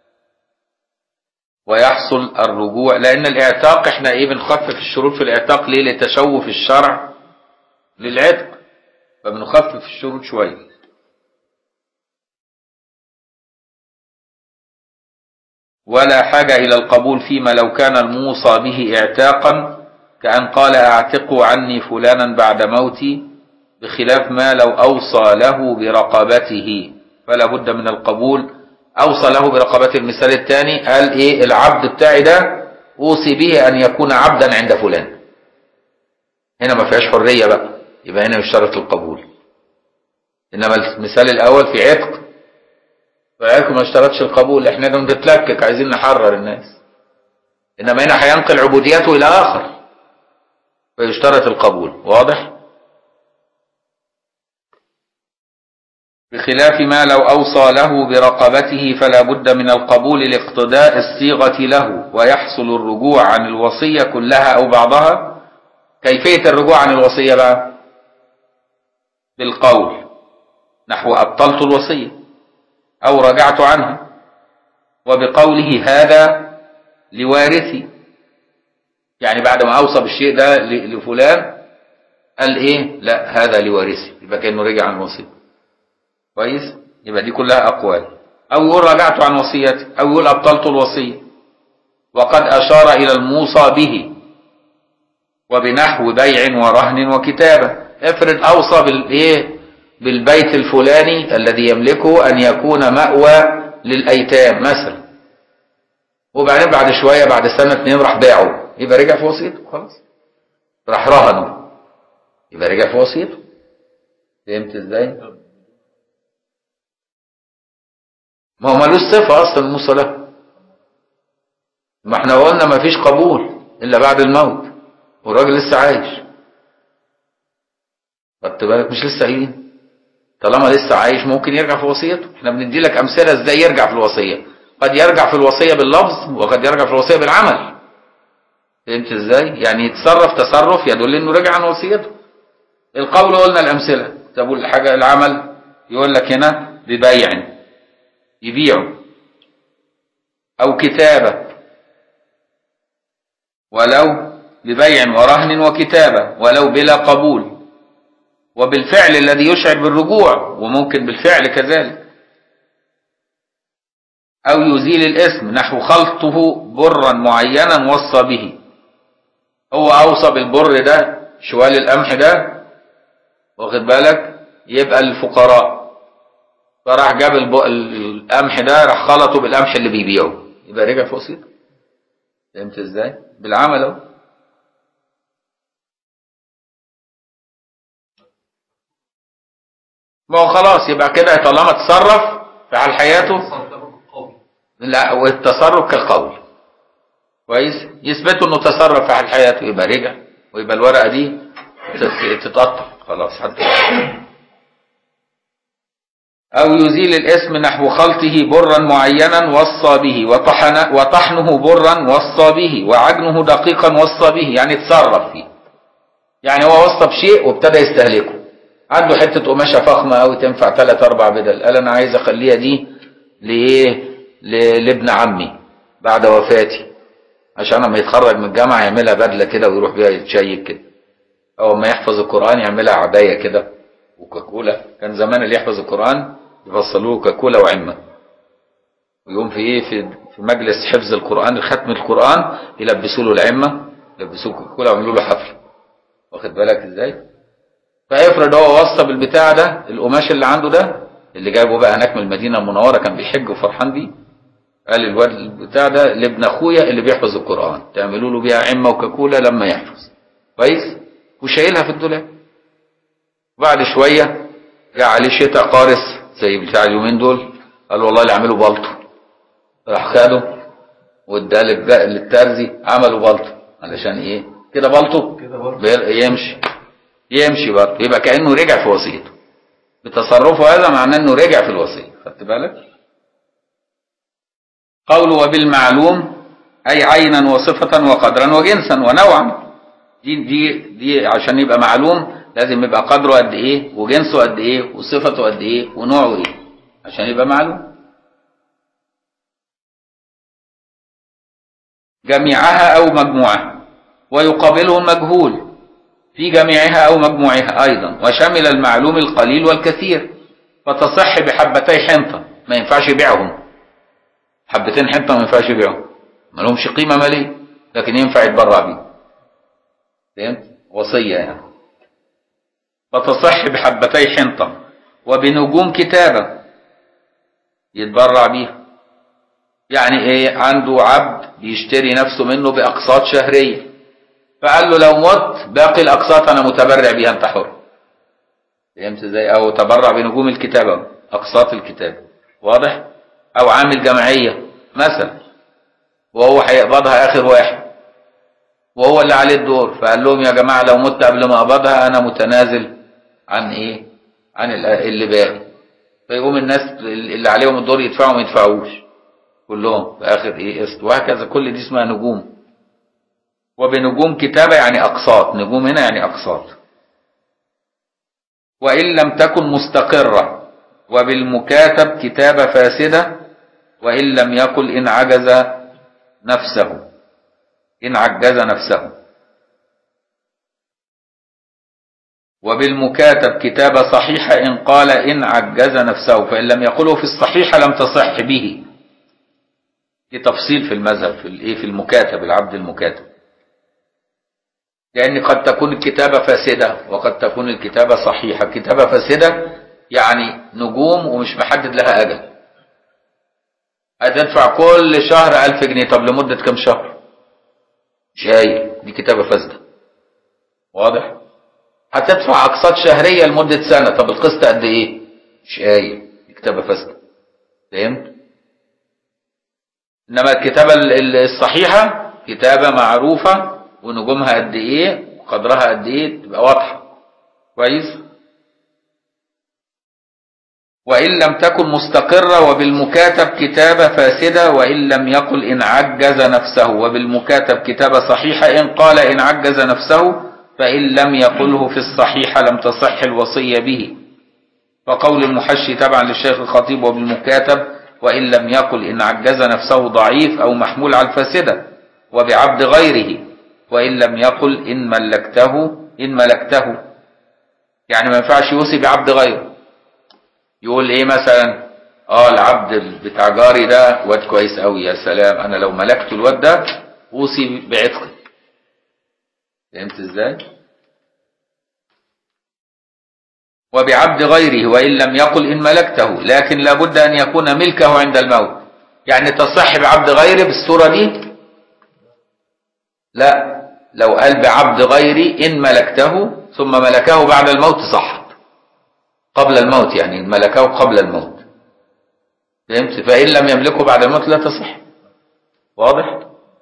ويحصل الرجوع لأن الاعتاق احنا ايه بنخفف الشروط في الاعتاق ليه لتشوف الشرع للعتق فبنخفف الشروط شوية ولا حاجة إلى القبول فيما لو كان الموصى به اعتاقا كأن قال اعتقوا عني فلانا بعد موتي بخلاف ما لو أوصى له برقبته فلا بد من القبول أوصى له برقبة المثال الثاني قال إيه العبد بتاعي ده أوصي به أن يكون عبدا عند فلان هنا ما فيهاش حرية بقى يبقى هنا يشترط القبول إنما المثال الأول في عتق فالعتق ما اشترطش القبول احنا ده بنتلكك عايزين نحرر الناس إنما هنا هينقل عبوديته إلى آخر فيشترط القبول واضح؟ بخلاف ما لو أوصى له برقبته فلا بد من القبول لاقتداء الصيغة له ويحصل الرجوع عن الوصية كلها أو بعضها كيفية الرجوع عن الوصية بقى بالقول نحو أبطلت الوصية أو رجعت عنها وبقوله هذا لوارثي يعني بعد ما أوصى بالشيء ده ل- لفلان قال إيه لا هذا لوارثي يبقى كأنه رجع عن الوصية كويس يبقى دي كلها أقوال أو يقول رجعت عن وصيتي أو يقول أبطلت الوصية وقد أشار إلى الموصى به وبنحو بيع ورهن وكتابة افرض أوصى بالإيه بالبيت الفلاني الذي يملكه أن يكون مأوى للأيتام مثلا وبعدين بعد شوية بعد سنة اتنين راح باعه يبقى رجع في وصيته خلاص راح رهنه يبقى رجع في وصيته فهمت ازاي؟ ما هو ملوش صفة أصلا الموصى له ما احنا قلنا ما فيش قبول إلا بعد الموت والراجل لسه عايش خدت بالك مش لسه قايلين طالما لسه عايش ممكن يرجع في وصيته احنا بندي لك أمثلة ازاي يرجع في الوصية قد يرجع في الوصية باللفظ وقد يرجع في الوصية بالعمل فهمت ازاي يعني يتصرف تصرف يدل انه رجع عن وصيته القول قلنا الأمثلة طب والحاجة العمل يقول لك هنا ببيع يبيعه أو كتابة ولو ببيع ورهن وكتابة ولو بلا قبول وبالفعل الذي يشعر بالرجوع وممكن بالفعل كذلك أو يزيل الاسم نحو خلطه برا معينا وصى به هو أوصى بالبر ده شوال القمح ده واخد بالك يبقى الفقراء فراح جاب القمح ده راح خلطه بالقمح اللي بيبيعه يبقى رجع في وسيط فهمت ازاي بالعمل اهو ما هو خلاص يبقى كده طالما تصرف في حال حياته لا والتصرف كالقول كويس يثبتوا انه تصرف في حال حياته يبقى رجع ويبقى الورقه دي تتقطع خلاص حتى أو يزيل الاسم نحو خلطه برا معينا وصى به وطحن وطحنه برا وصى به وعجنه دقيقا وصى به يعني تصرف فيه يعني هو وصى بشيء وابتدى يستهلكه عنده حتة قماشة فخمة أوي تنفع ثلاث أربع بدل قال أنا عايز أخليها دي لإيه لابن عمي بعد وفاتي عشان لما يتخرج من الجامعة يعملها بدلة كده ويروح بيها يتشيك كده أو ما يحفظ القرآن يعملها عباية كده وكاكولا كان زمان اللي يحفظ القرآن يفصلوه كاكولا وعمة ويقوم في ايه في في مجلس حفظ القرآن ختم القرآن يلبسوا له العمة يلبسوه كاكولا ويعملوا له حفل واخد بالك ازاي فافرض هو وصى بالبتاع ده القماش اللي عنده ده اللي جايبه بقى هناك من المدينة المنورة كان بيحج وفرحان بيه قال الواد البتاع ده لابن اخويا اللي بيحفظ القرآن تعملوا له بيها عمة وكاكولا لما يحفظ كويس وشايلها في الدولاب بعد شوية جاء عليه شتاء قارس زي بتاع اليومين دول قال والله اللي عملوا بلطو راح خده واداه للترزي عملوا بلطو علشان ايه كده بلطو يمشي يمشي برضه يبقى كانه رجع في وصيته بتصرفه هذا معناه انه رجع في الوصيه خدت بالك قوله وبالمعلوم اي عينا وصفه وقدرا وجنسا ونوعا دي دي دي عشان يبقى معلوم لازم يبقى قدره قد ايه وجنسه قد ايه وصفته قد ايه ونوعه ايه عشان يبقى معلوم جميعها او مجموعها ويقابله المجهول في جميعها او مجموعها ايضا وشمل المعلوم القليل والكثير فتصح بحبتي حنطه ما ينفعش يبيعهم حبتين حنطه ما ينفعش يبيعهم ما لهمش قيمه ماليه لكن ينفع يتبرع بيه فهمت وصيه يعني فتصح بحبتي حنطة وبنجوم كتابة يتبرع بيها يعني ايه عنده عبد بيشتري نفسه منه بأقساط شهرية فقال له لو مت باقي الأقساط أنا متبرع بيها أنت حر فهمت ازاي أو تبرع بنجوم الكتابة أقساط الكتاب واضح أو عامل جمعية مثلا وهو هيقبضها آخر واحد وهو اللي عليه الدور فقال لهم يا جماعة لو مت قبل ما أقبضها أنا متنازل عن إيه عن اللي باقي فيقوم الناس اللي عليهم الدور يدفعوا ما يدفعوش كلهم في آخر إيه قسط وهكذا كل دي اسمها نجوم وبنجوم كتابة يعني أقساط نجوم هنا يعني أقساط وإن لم تكن مستقرة وبالمكاتب كتابة فاسدة وإن لم يقل إن عجز نفسه إن عجز نفسه وبالمكاتب كتابة صحيحة إن قال إن عجز نفسه فإن لم يقله في الصحيحة لم تصح به دي تفصيل في المذهب في الايه في المكاتب العبد المكاتب لأن قد تكون الكتابة فاسدة وقد تكون الكتابة صحيحة كتابة فاسدة يعني نجوم ومش محدد لها أجل هتدفع كل شهر ألف جنيه طب لمدة كم شهر شايل دي كتابة فاسدة واضح هتدفع أقساط شهرية لمدة سنة طب القسط قد إيه شايل دي كتابة فاسدة فهمت إنما الكتابة الصحيحة كتابة معروفة ونجومها قد إيه وقدرها قد إيه تبقى واضحة كويس وإن لم تكن مستقرة وبالمكاتب كتابة فاسدة وإن لم يقل إن عجز نفسه وبالمكاتب كتابة صحيحة إن قال إن عجز نفسه فإن لم يقله في الصحيحة لم تصح الوصية به وقول المحشي تبعا للشيخ الخطيب وبالمكاتب وإن لم يقل إن عجز نفسه ضعيف أو محمول على الفاسدة وبعبد غيره وإن لم يقل إن ملكته إن ملكته يعني ما ينفعش يوصي بعبد غيره يقول إيه مثلا اه العبد بتاع جاري ده واد كويس قوي يا سلام انا لو ملكت الواد ده اوصي بعتقه فهمت ازاي وبعبد غيره وان لم يقل ان ملكته لكن لابد ان يكون ملكه عند الموت يعني تصح بعبد غيره بالصوره دي لا لو قال بعبد غيري ان ملكته ثم ملكه بعد الموت صحت قبل الموت يعني ملكه قبل الموت فهمت فإن لم يملكه بعد الموت لا تصح واضح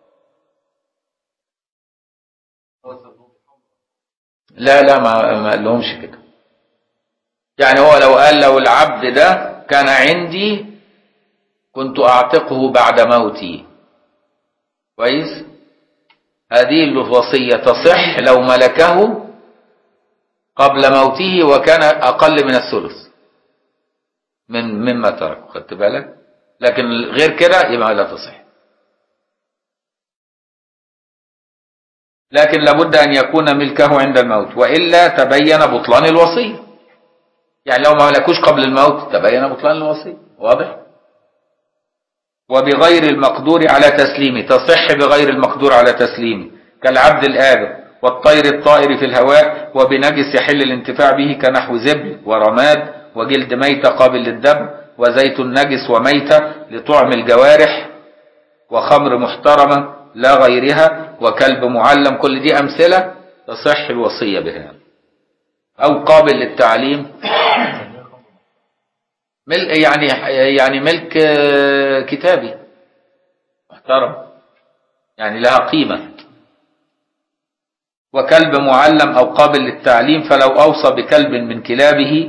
لا لا ما ما قالهمش كده يعني هو لو قال لو العبد ده كان عندي كنت أعتقه بعد موتي كويس هذه الوصية تصح لو ملكه قبل موته وكان أقل من الثلث من مما ترك خدت بالك لكن غير كده يبقى لا تصح لكن لابد أن يكون ملكه عند الموت وإلا تبين بطلان الوصية يعني لو ما ملكوش قبل الموت تبين بطلان الوصية واضح وبغير المقدور على تسليمه تصح بغير المقدور على تسليمه كالعبد الآبر والطير الطائر في الهواء وبنجس يحل الانتفاع به كنحو زبل ورماد وجلد ميتة قابل للدم وزيت نجس وميتة لطعم الجوارح وخمر محترمة لا غيرها وكلب معلم كل دي أمثلة تصح الوصية بها أو قابل للتعليم ملك يعني يعني ملك كتابي محترم يعني لها قيمة وكلب معلم أو قابل للتعليم فلو أوصى بكلب من كلابه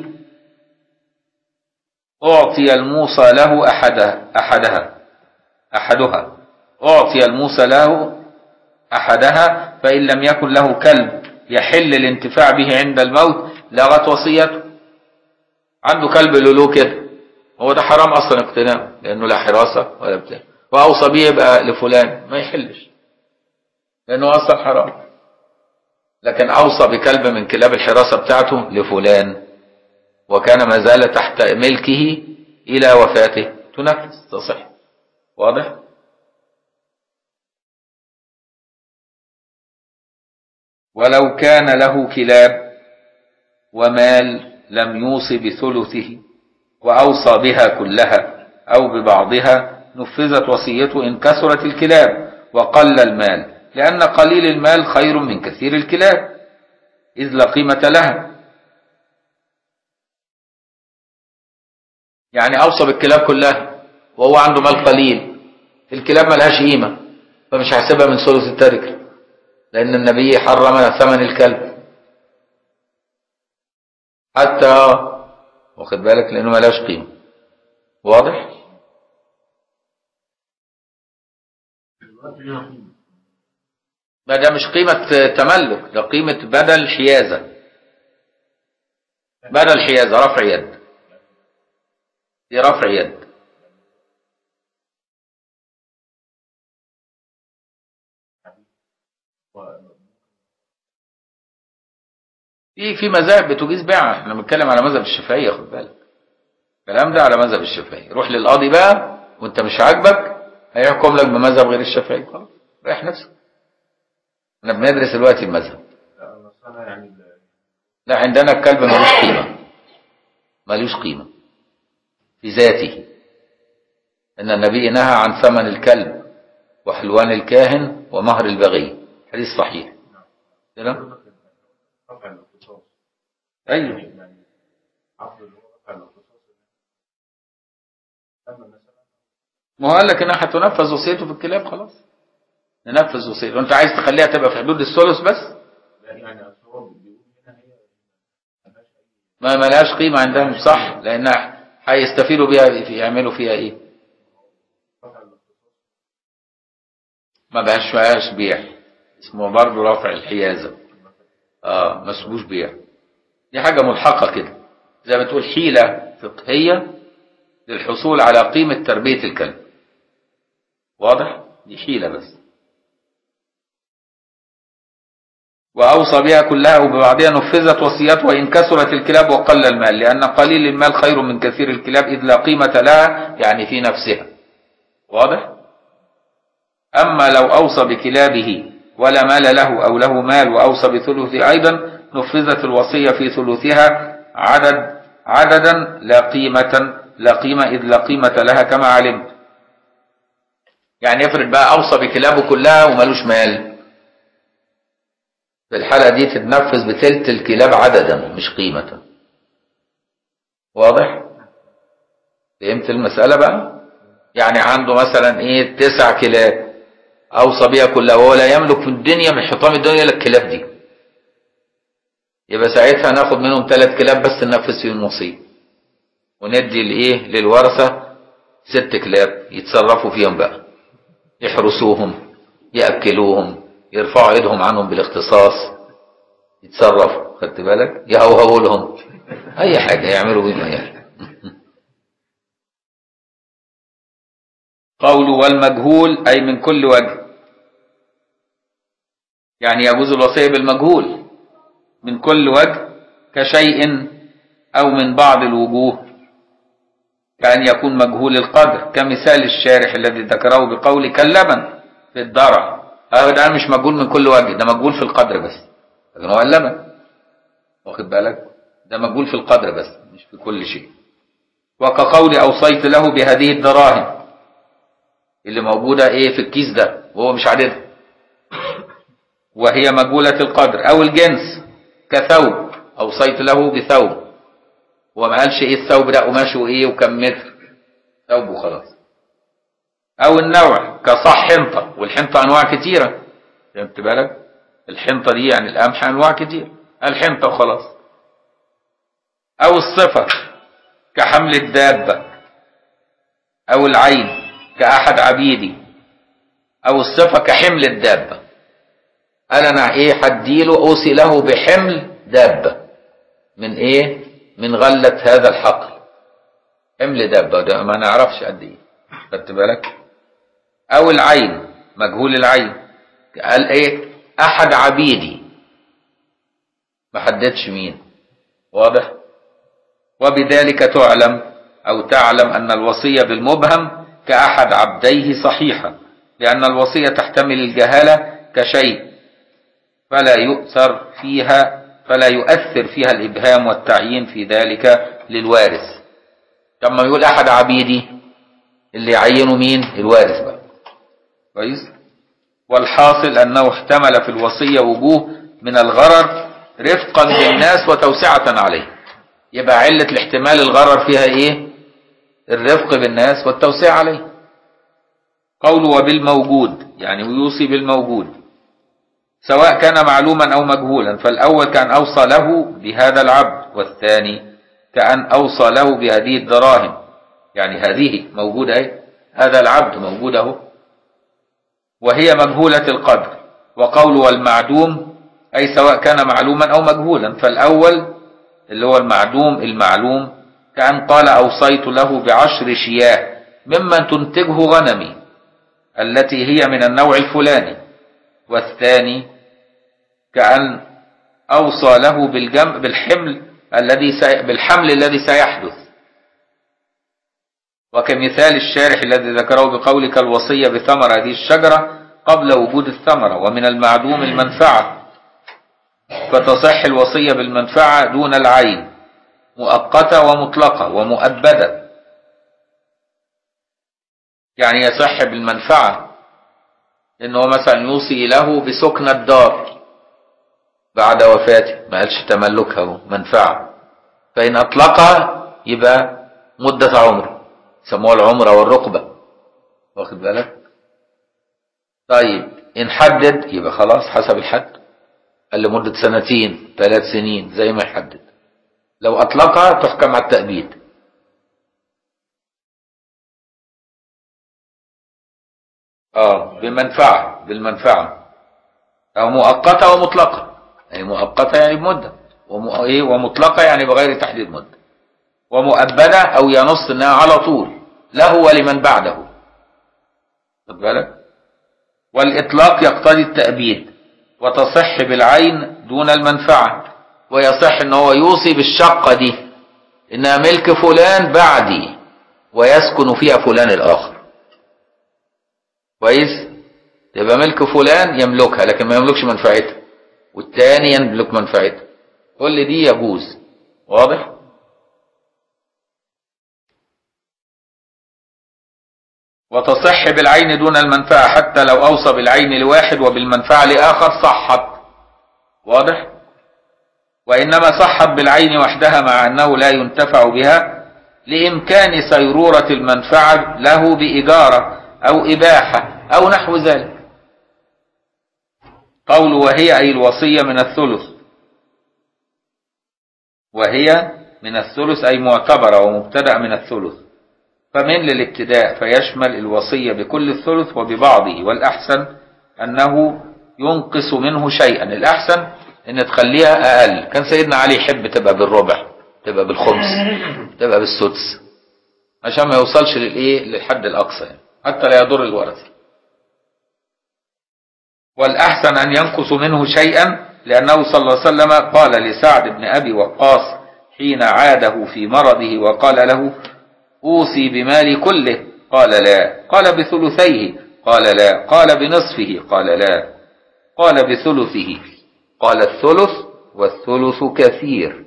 أعطي الموصى له أحدها أحدها أحدها أعطي الموصى له أحدها فإن لم يكن له كلب يحل الانتفاع به عند الموت لغت وصيته عنده كلب لولو كده هو ده حرام أصلا اقتناء لأنه لا حراسة ولا بتاع وأوصى بيه يبقى لفلان ما يحلش لأنه أصلا حرام لكن أوصى بكلب من كلاب الحراسة بتاعته لفلان وكان ما زال تحت ملكه إلى وفاته تنفذ تصح واضح ولو كان له كلاب ومال لم يوص بثلثه وأوصى بها كلها أو ببعضها نفذت وصيته إن كثرت الكلاب وقل المال لأن قليل المال خير من كثير الكلاب إذ لا قيمة لها يعني أوصى بالكلاب كلها وهو عنده مال قليل الكلاب ملهاش قيمة فمش هحسبها من ثلث التركة لأن النبي حرم ثمن الكلب حتى واخد بالك لأنه ملهاش قيمة واضح؟ ما ده مش قيمة تملك ده قيمة بدل حيازة بدل حيازة رفع يد دي رفع يد في في مذاهب بتجيز بيعها احنا بنتكلم على مذهب الشافعية خد بالك الكلام ده على مذهب الشافعية روح للقاضي بقى وانت مش عاجبك هيحكم لك بمذهب غير الشافعي خلاص ريح نفسك احنا بندرس دلوقتي المذهب لا عندنا الكلب ملوش قيمة ملوش قيمة في ذاته ان النبي نهى عن ثمن الكلب وحلوان الكاهن ومهر البغي حديث صحيح كده ايوه ما هو قال لك انها هتنفذ وصيته في الكلاب خلاص ننفذ وصيته وانت عايز تخليها تبقى في حدود الثلث بس ما ملهاش قيمة عندهم صح لانها هيستفيدوا بيها في يعملوا فيها ايه ما بقاش فيهاش بيع اسمه برضه رفع الحيازة اه ما اسموش بيع دي حاجة ملحقة كده زي ما تقول حيلة فقهية للحصول على قيمة تربية الكلب واضح دي حيلة بس وأوصى بها كلها وببعضها نفذت وصيته وإن كثرت الكلاب وقل المال لأن قليل المال خير من كثير الكلاب إذ لا قيمة لها يعني في نفسها واضح؟ أما لو أوصى بكلابه ولا مال له أو له مال وأوصى بثلث أيضا نفذت الوصية في ثلثها عدد عددا لا قيمة لا قيمة إذ لا قيمة لها كما علمت يعني افرض بقى أوصى بكلابه كلها ومالوش مال في الحالة دي تتنفذ بثلث الكلاب عددا مش قيمة واضح فهمت المسألة بقى يعني عنده مثلا ايه تسع كلاب اوصى بيها كلها وهو لا يملك في الدنيا من حطام الدنيا الا الكلاب دي يبقى ساعتها ناخد منهم ثلاث كلاب بس ننفذ فيهم الوصية وندي الايه للورثة ست كلاب يتصرفوا فيهم بقى يحرسوهم يأكلوهم يرفعوا ايدهم عنهم بالاختصاص يتصرفوا خدت بالك يهوهوا لهم اي حاجة يعملوا بيهم اي حاجة قول والمجهول أي من كل وجه يعني يجوز الوصية بالمجهول من كل وجه كشيء أو من بعض الوجوه كأن يكون مجهول القدر كمثال الشارح الذي ذكره بقول كاللبن في الضرع هذا ده مش مجهول من كل وجه ده مجهول في القدر بس لكن هو اللبن واخد بالك ده مجهول في القدر بس مش في كل شيء وكقول أوصيت له بهذه الدراهم اللي موجودة ايه في الكيس ده وهو مش عددها وهي مجهولة القدر او الجنس كثوب اوصيت له بثوب هو ما قالش ايه الثوب ده قماشه ايه وكم متر ثوب وخلاص او النوع كصح حنطة والحنطة انواع كتيرة فهمت بالك الحنطة دي يعني القمح انواع كتير الحنطة وخلاص او الصفة كحمل الدابة او العين كأحد عبيدي أو الصفة كحمل الدابة قال أنا إيه حديله أوصي له بحمل دابة من إيه من غلة هذا الحقل حمل دابة ده ما نعرفش قد إيه خدت بالك أو العين مجهول العين قال إيه أحد عبيدي ما حددش مين واضح وبذلك تعلم أو تعلم أن الوصية بالمبهم كأحد عبديه صحيحة لأن الوصية تحتمل الجهالة كشيء فلا يؤثر فيها فلا يؤثر فيها الإبهام والتعيين في ذلك للوارث لما يقول أحد عبيدي اللي يعينه مين الوارث بقى كويس والحاصل أنه احتمل في الوصية وجوه من الغرر رفقا بالناس وتوسعة عليه يبقى علة الاحتمال الغرر فيها ايه الرفق بالناس والتوسيع عليه قول وبالموجود يعني ويوصي بالموجود سواء كان معلوما أو مجهولا فالأول كان أوصى له بهذا العبد والثاني كأن أوصى له بهذه الدراهم يعني هذه موجودة ايه هذا العبد موجود اهو وهي مجهولة القدر وقول والمعدوم أي سواء كان معلوما أو مجهولا فالأول اللي هو المعدوم المعلوم كأن قال أوصيت له بعشر شياه ممن تنتجه غنمي التي هي من النوع الفلاني والثاني كأن أوصى له بالجمع بالحمل الذي سي... بالحمل الذي سيحدث وكمثال الشارح الذي ذكره بقولك الوصية بثمر هذه الشجرة قبل وجود الثمرة ومن المعدوم المنفعة فتصح الوصية بالمنفعة دون العين مؤقتة ومطلقة ومؤبدة يعني يصح بالمنفعة إنه مثلا يوصي له بسكن الدار بعد وفاته ما قالش تملكها منفعة فإن أطلقها يبقى مدة عمره يسموها العمرة والرقبة واخد بالك طيب إن حدد يبقى خلاص حسب الحد قال لمدة سنتين ثلاث سنين زي ما يحدد لو أطلقها تحكم على التأبيد اه بمنفعة بالمنفعة أو مؤقتة ومطلقة أي مؤقتة يعني بمدة وم... إيه ومطلقة يعني بغير تحديد مدة ومؤبدة أو ينص إنها على طول له ولمن بعده خد بالك والإطلاق يقتضي التأبيد وتصح بالعين دون المنفعة ويصح ان هو يوصي بالشقة دي انها ملك فلان بعدي ويسكن فيها فلان الاخر كويس تبقى ملك فلان يملكها لكن ما يملكش منفعتها والتاني يملك منفعتها كل دي يجوز واضح وتصح بالعين دون المنفعة حتى لو أوصى بالعين لواحد وبالمنفعة لآخر صحت واضح وإنما صحت بالعين وحدها مع أنه لا ينتفع بها لإمكان سيرورة المنفعة له بإجارة أو إباحة أو نحو ذلك قول وهي أي الوصية من الثلث وهي من الثلث أي معتبرة ومبتدأ من الثلث فمن للابتداء فيشمل الوصية بكل الثلث وببعضه والأحسن أنه ينقص منه شيئا الأحسن أن تخليها أقل كان سيدنا علي يحب تبقى بالربع تبقى بالخمس تبقى بالسدس عشان ما يوصلش للإيه للحد الأقصى يعني. حتى لا يضر الورثة والأحسن أن ينقص منه شيئا لأنه صلى الله عليه وسلم قال لسعد بن أبي وقاص حين عاده في مرضه وقال له أوصي بمالي كله قال لا قال بثلثيه قال لا قال بنصفه قال لا قال بثلثه قال الثلث والثلث كثير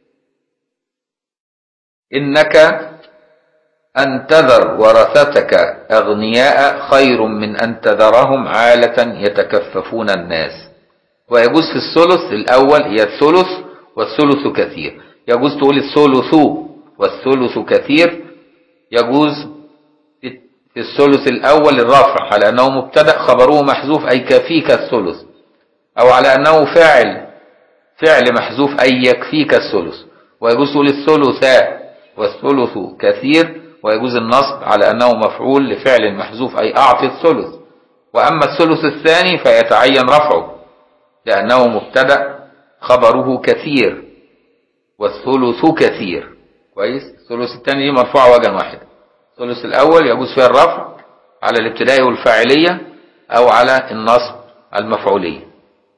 إنك أن تذر ورثتك أغنياء خير من أن تذرهم عالة يتكففون الناس ويجوز في الثلث الأول هي الثلث والثلث كثير يجوز تقول الثلث والثلث كثير يجوز في الثلث الأول الرفع على أنه مبتدأ خبره محذوف أي كفيك الثلث أو على أنه فاعل فعل محذوف أي يكفيك الثلث ويجوز تقول الثلثاء والثلث كثير ويجوز النصب على أنه مفعول لفعل محذوف أي أعطي الثلث وأما الثلث الثاني فيتعين رفعه لأنه مبتدأ خبره كثير والثلث كثير كويس الثلث الثاني دي مرفوع وجها واحد الثلث الأول يجوز فيها الرفع على الابتداء والفاعلية أو على النصب المفعولية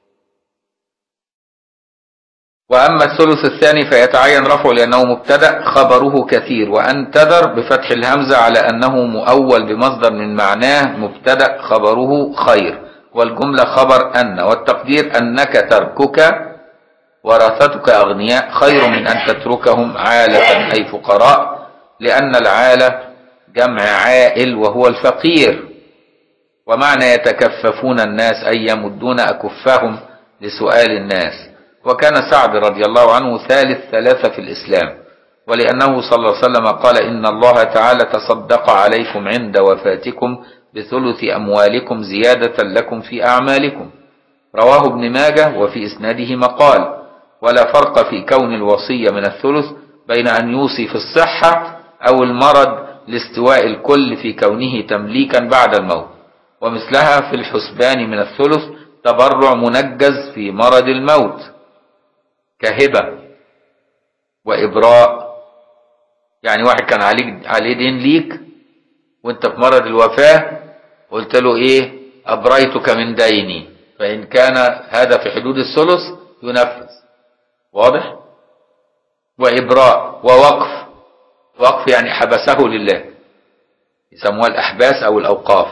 وأما الثلث الثاني فيتعين رفعه لأنه مبتدأ خبره كثير وأن تذر بفتح الهمزة على أنه مؤول بمصدر من معناه مبتدأ خبره خير والجملة خبر أن والتقدير أنك تركك ورثتك أغنياء خير من أن تتركهم عالة أي فقراء لأن العالة جمع عائل وهو الفقير ومعنى يتكففون الناس أي يمدون أكفهم لسؤال الناس وكان سعد رضي الله عنه ثالث ثلاثة في الإسلام ولأنه صلى الله عليه وسلم قال إن الله تعالى تصدق عليكم عند وفاتكم بثلث أموالكم زيادة لكم في أعمالكم رواه ابن ماجه وفي إسناده مقال ولا فرق في كون الوصية من الثلث بين أن يوصي في الصحة أو المرض لاستواء الكل في كونه تمليكا بعد الموت ومثلها في الحسبان من الثلث تبرع منجز في مرض الموت كهبة وإبراء يعني واحد كان عليك عليه دين ليك وانت في مرض الوفاة قلت له ايه أبريتك من ديني فإن كان هذا في حدود الثلث ينفذ واضح وإبراء ووقف وقف يعني حبسه لله يسموها الأحباس أو الأوقاف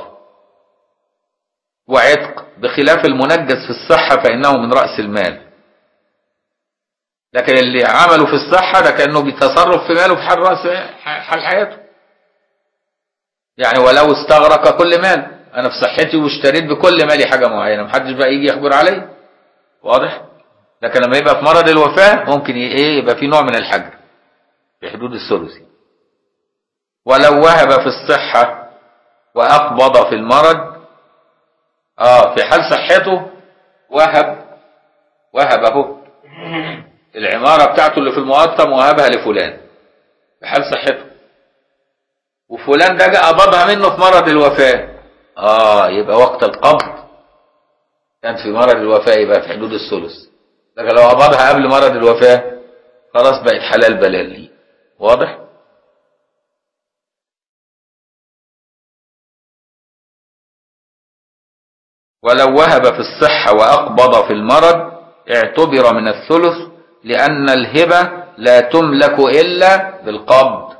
وعتق بخلاف المنجز في الصحة فإنه من رأس المال لكن اللي عمله في الصحة ده كأنه بيتصرف في ماله في حال رأس حال حياته يعني ولو استغرق كل مال أنا في صحتي واشتريت بكل مالي حاجة معينة محدش بقى يجي يخبر علي واضح لكن لما يبقى في مرض الوفاة ممكن ايه يبقى في نوع من الحجر في حدود الثلث ولو وهب في الصحة وأقبض في المرض اه في حال صحته وهب وهب اهو العمارة بتاعته اللي في المقطم وهبها لفلان في حال صحته وفلان ده جاء قبضها منه في مرض الوفاة اه يبقى وقت القبض كان في مرض الوفاة يبقى في حدود الثلث لكن لو قبضها قبل مرض الوفاة خلاص بقت حلال بلال لي واضح ولو وهب في الصحة وأقبض في المرض اعتبر من الثلث لأن الهبة لا تملك إلا بالقبض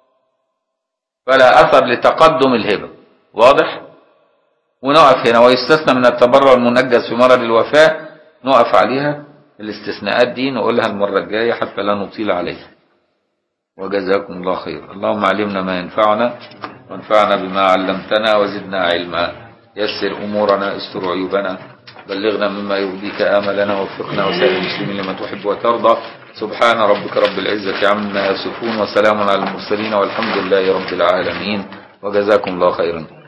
فلا أثر لتقدم الهبة واضح؟ ونقف هنا ويستثنى من التبرع المنجز في مرض الوفاة نقف عليها الاستثناءات دي نقولها المرة الجاية حتى لا نطيل عليها وجزاكم الله خير اللهم علمنا ما ينفعنا وانفعنا بما علمتنا وزدنا علما يسر أمورنا استر عيوبنا بلغنا مما يرضيك آملنا وفقنا وسائر المسلمين لما تحب وترضى سبحان ربك رب العزة عما يصفون وسلام على المرسلين والحمد لله رب العالمين وجزاكم الله خيرا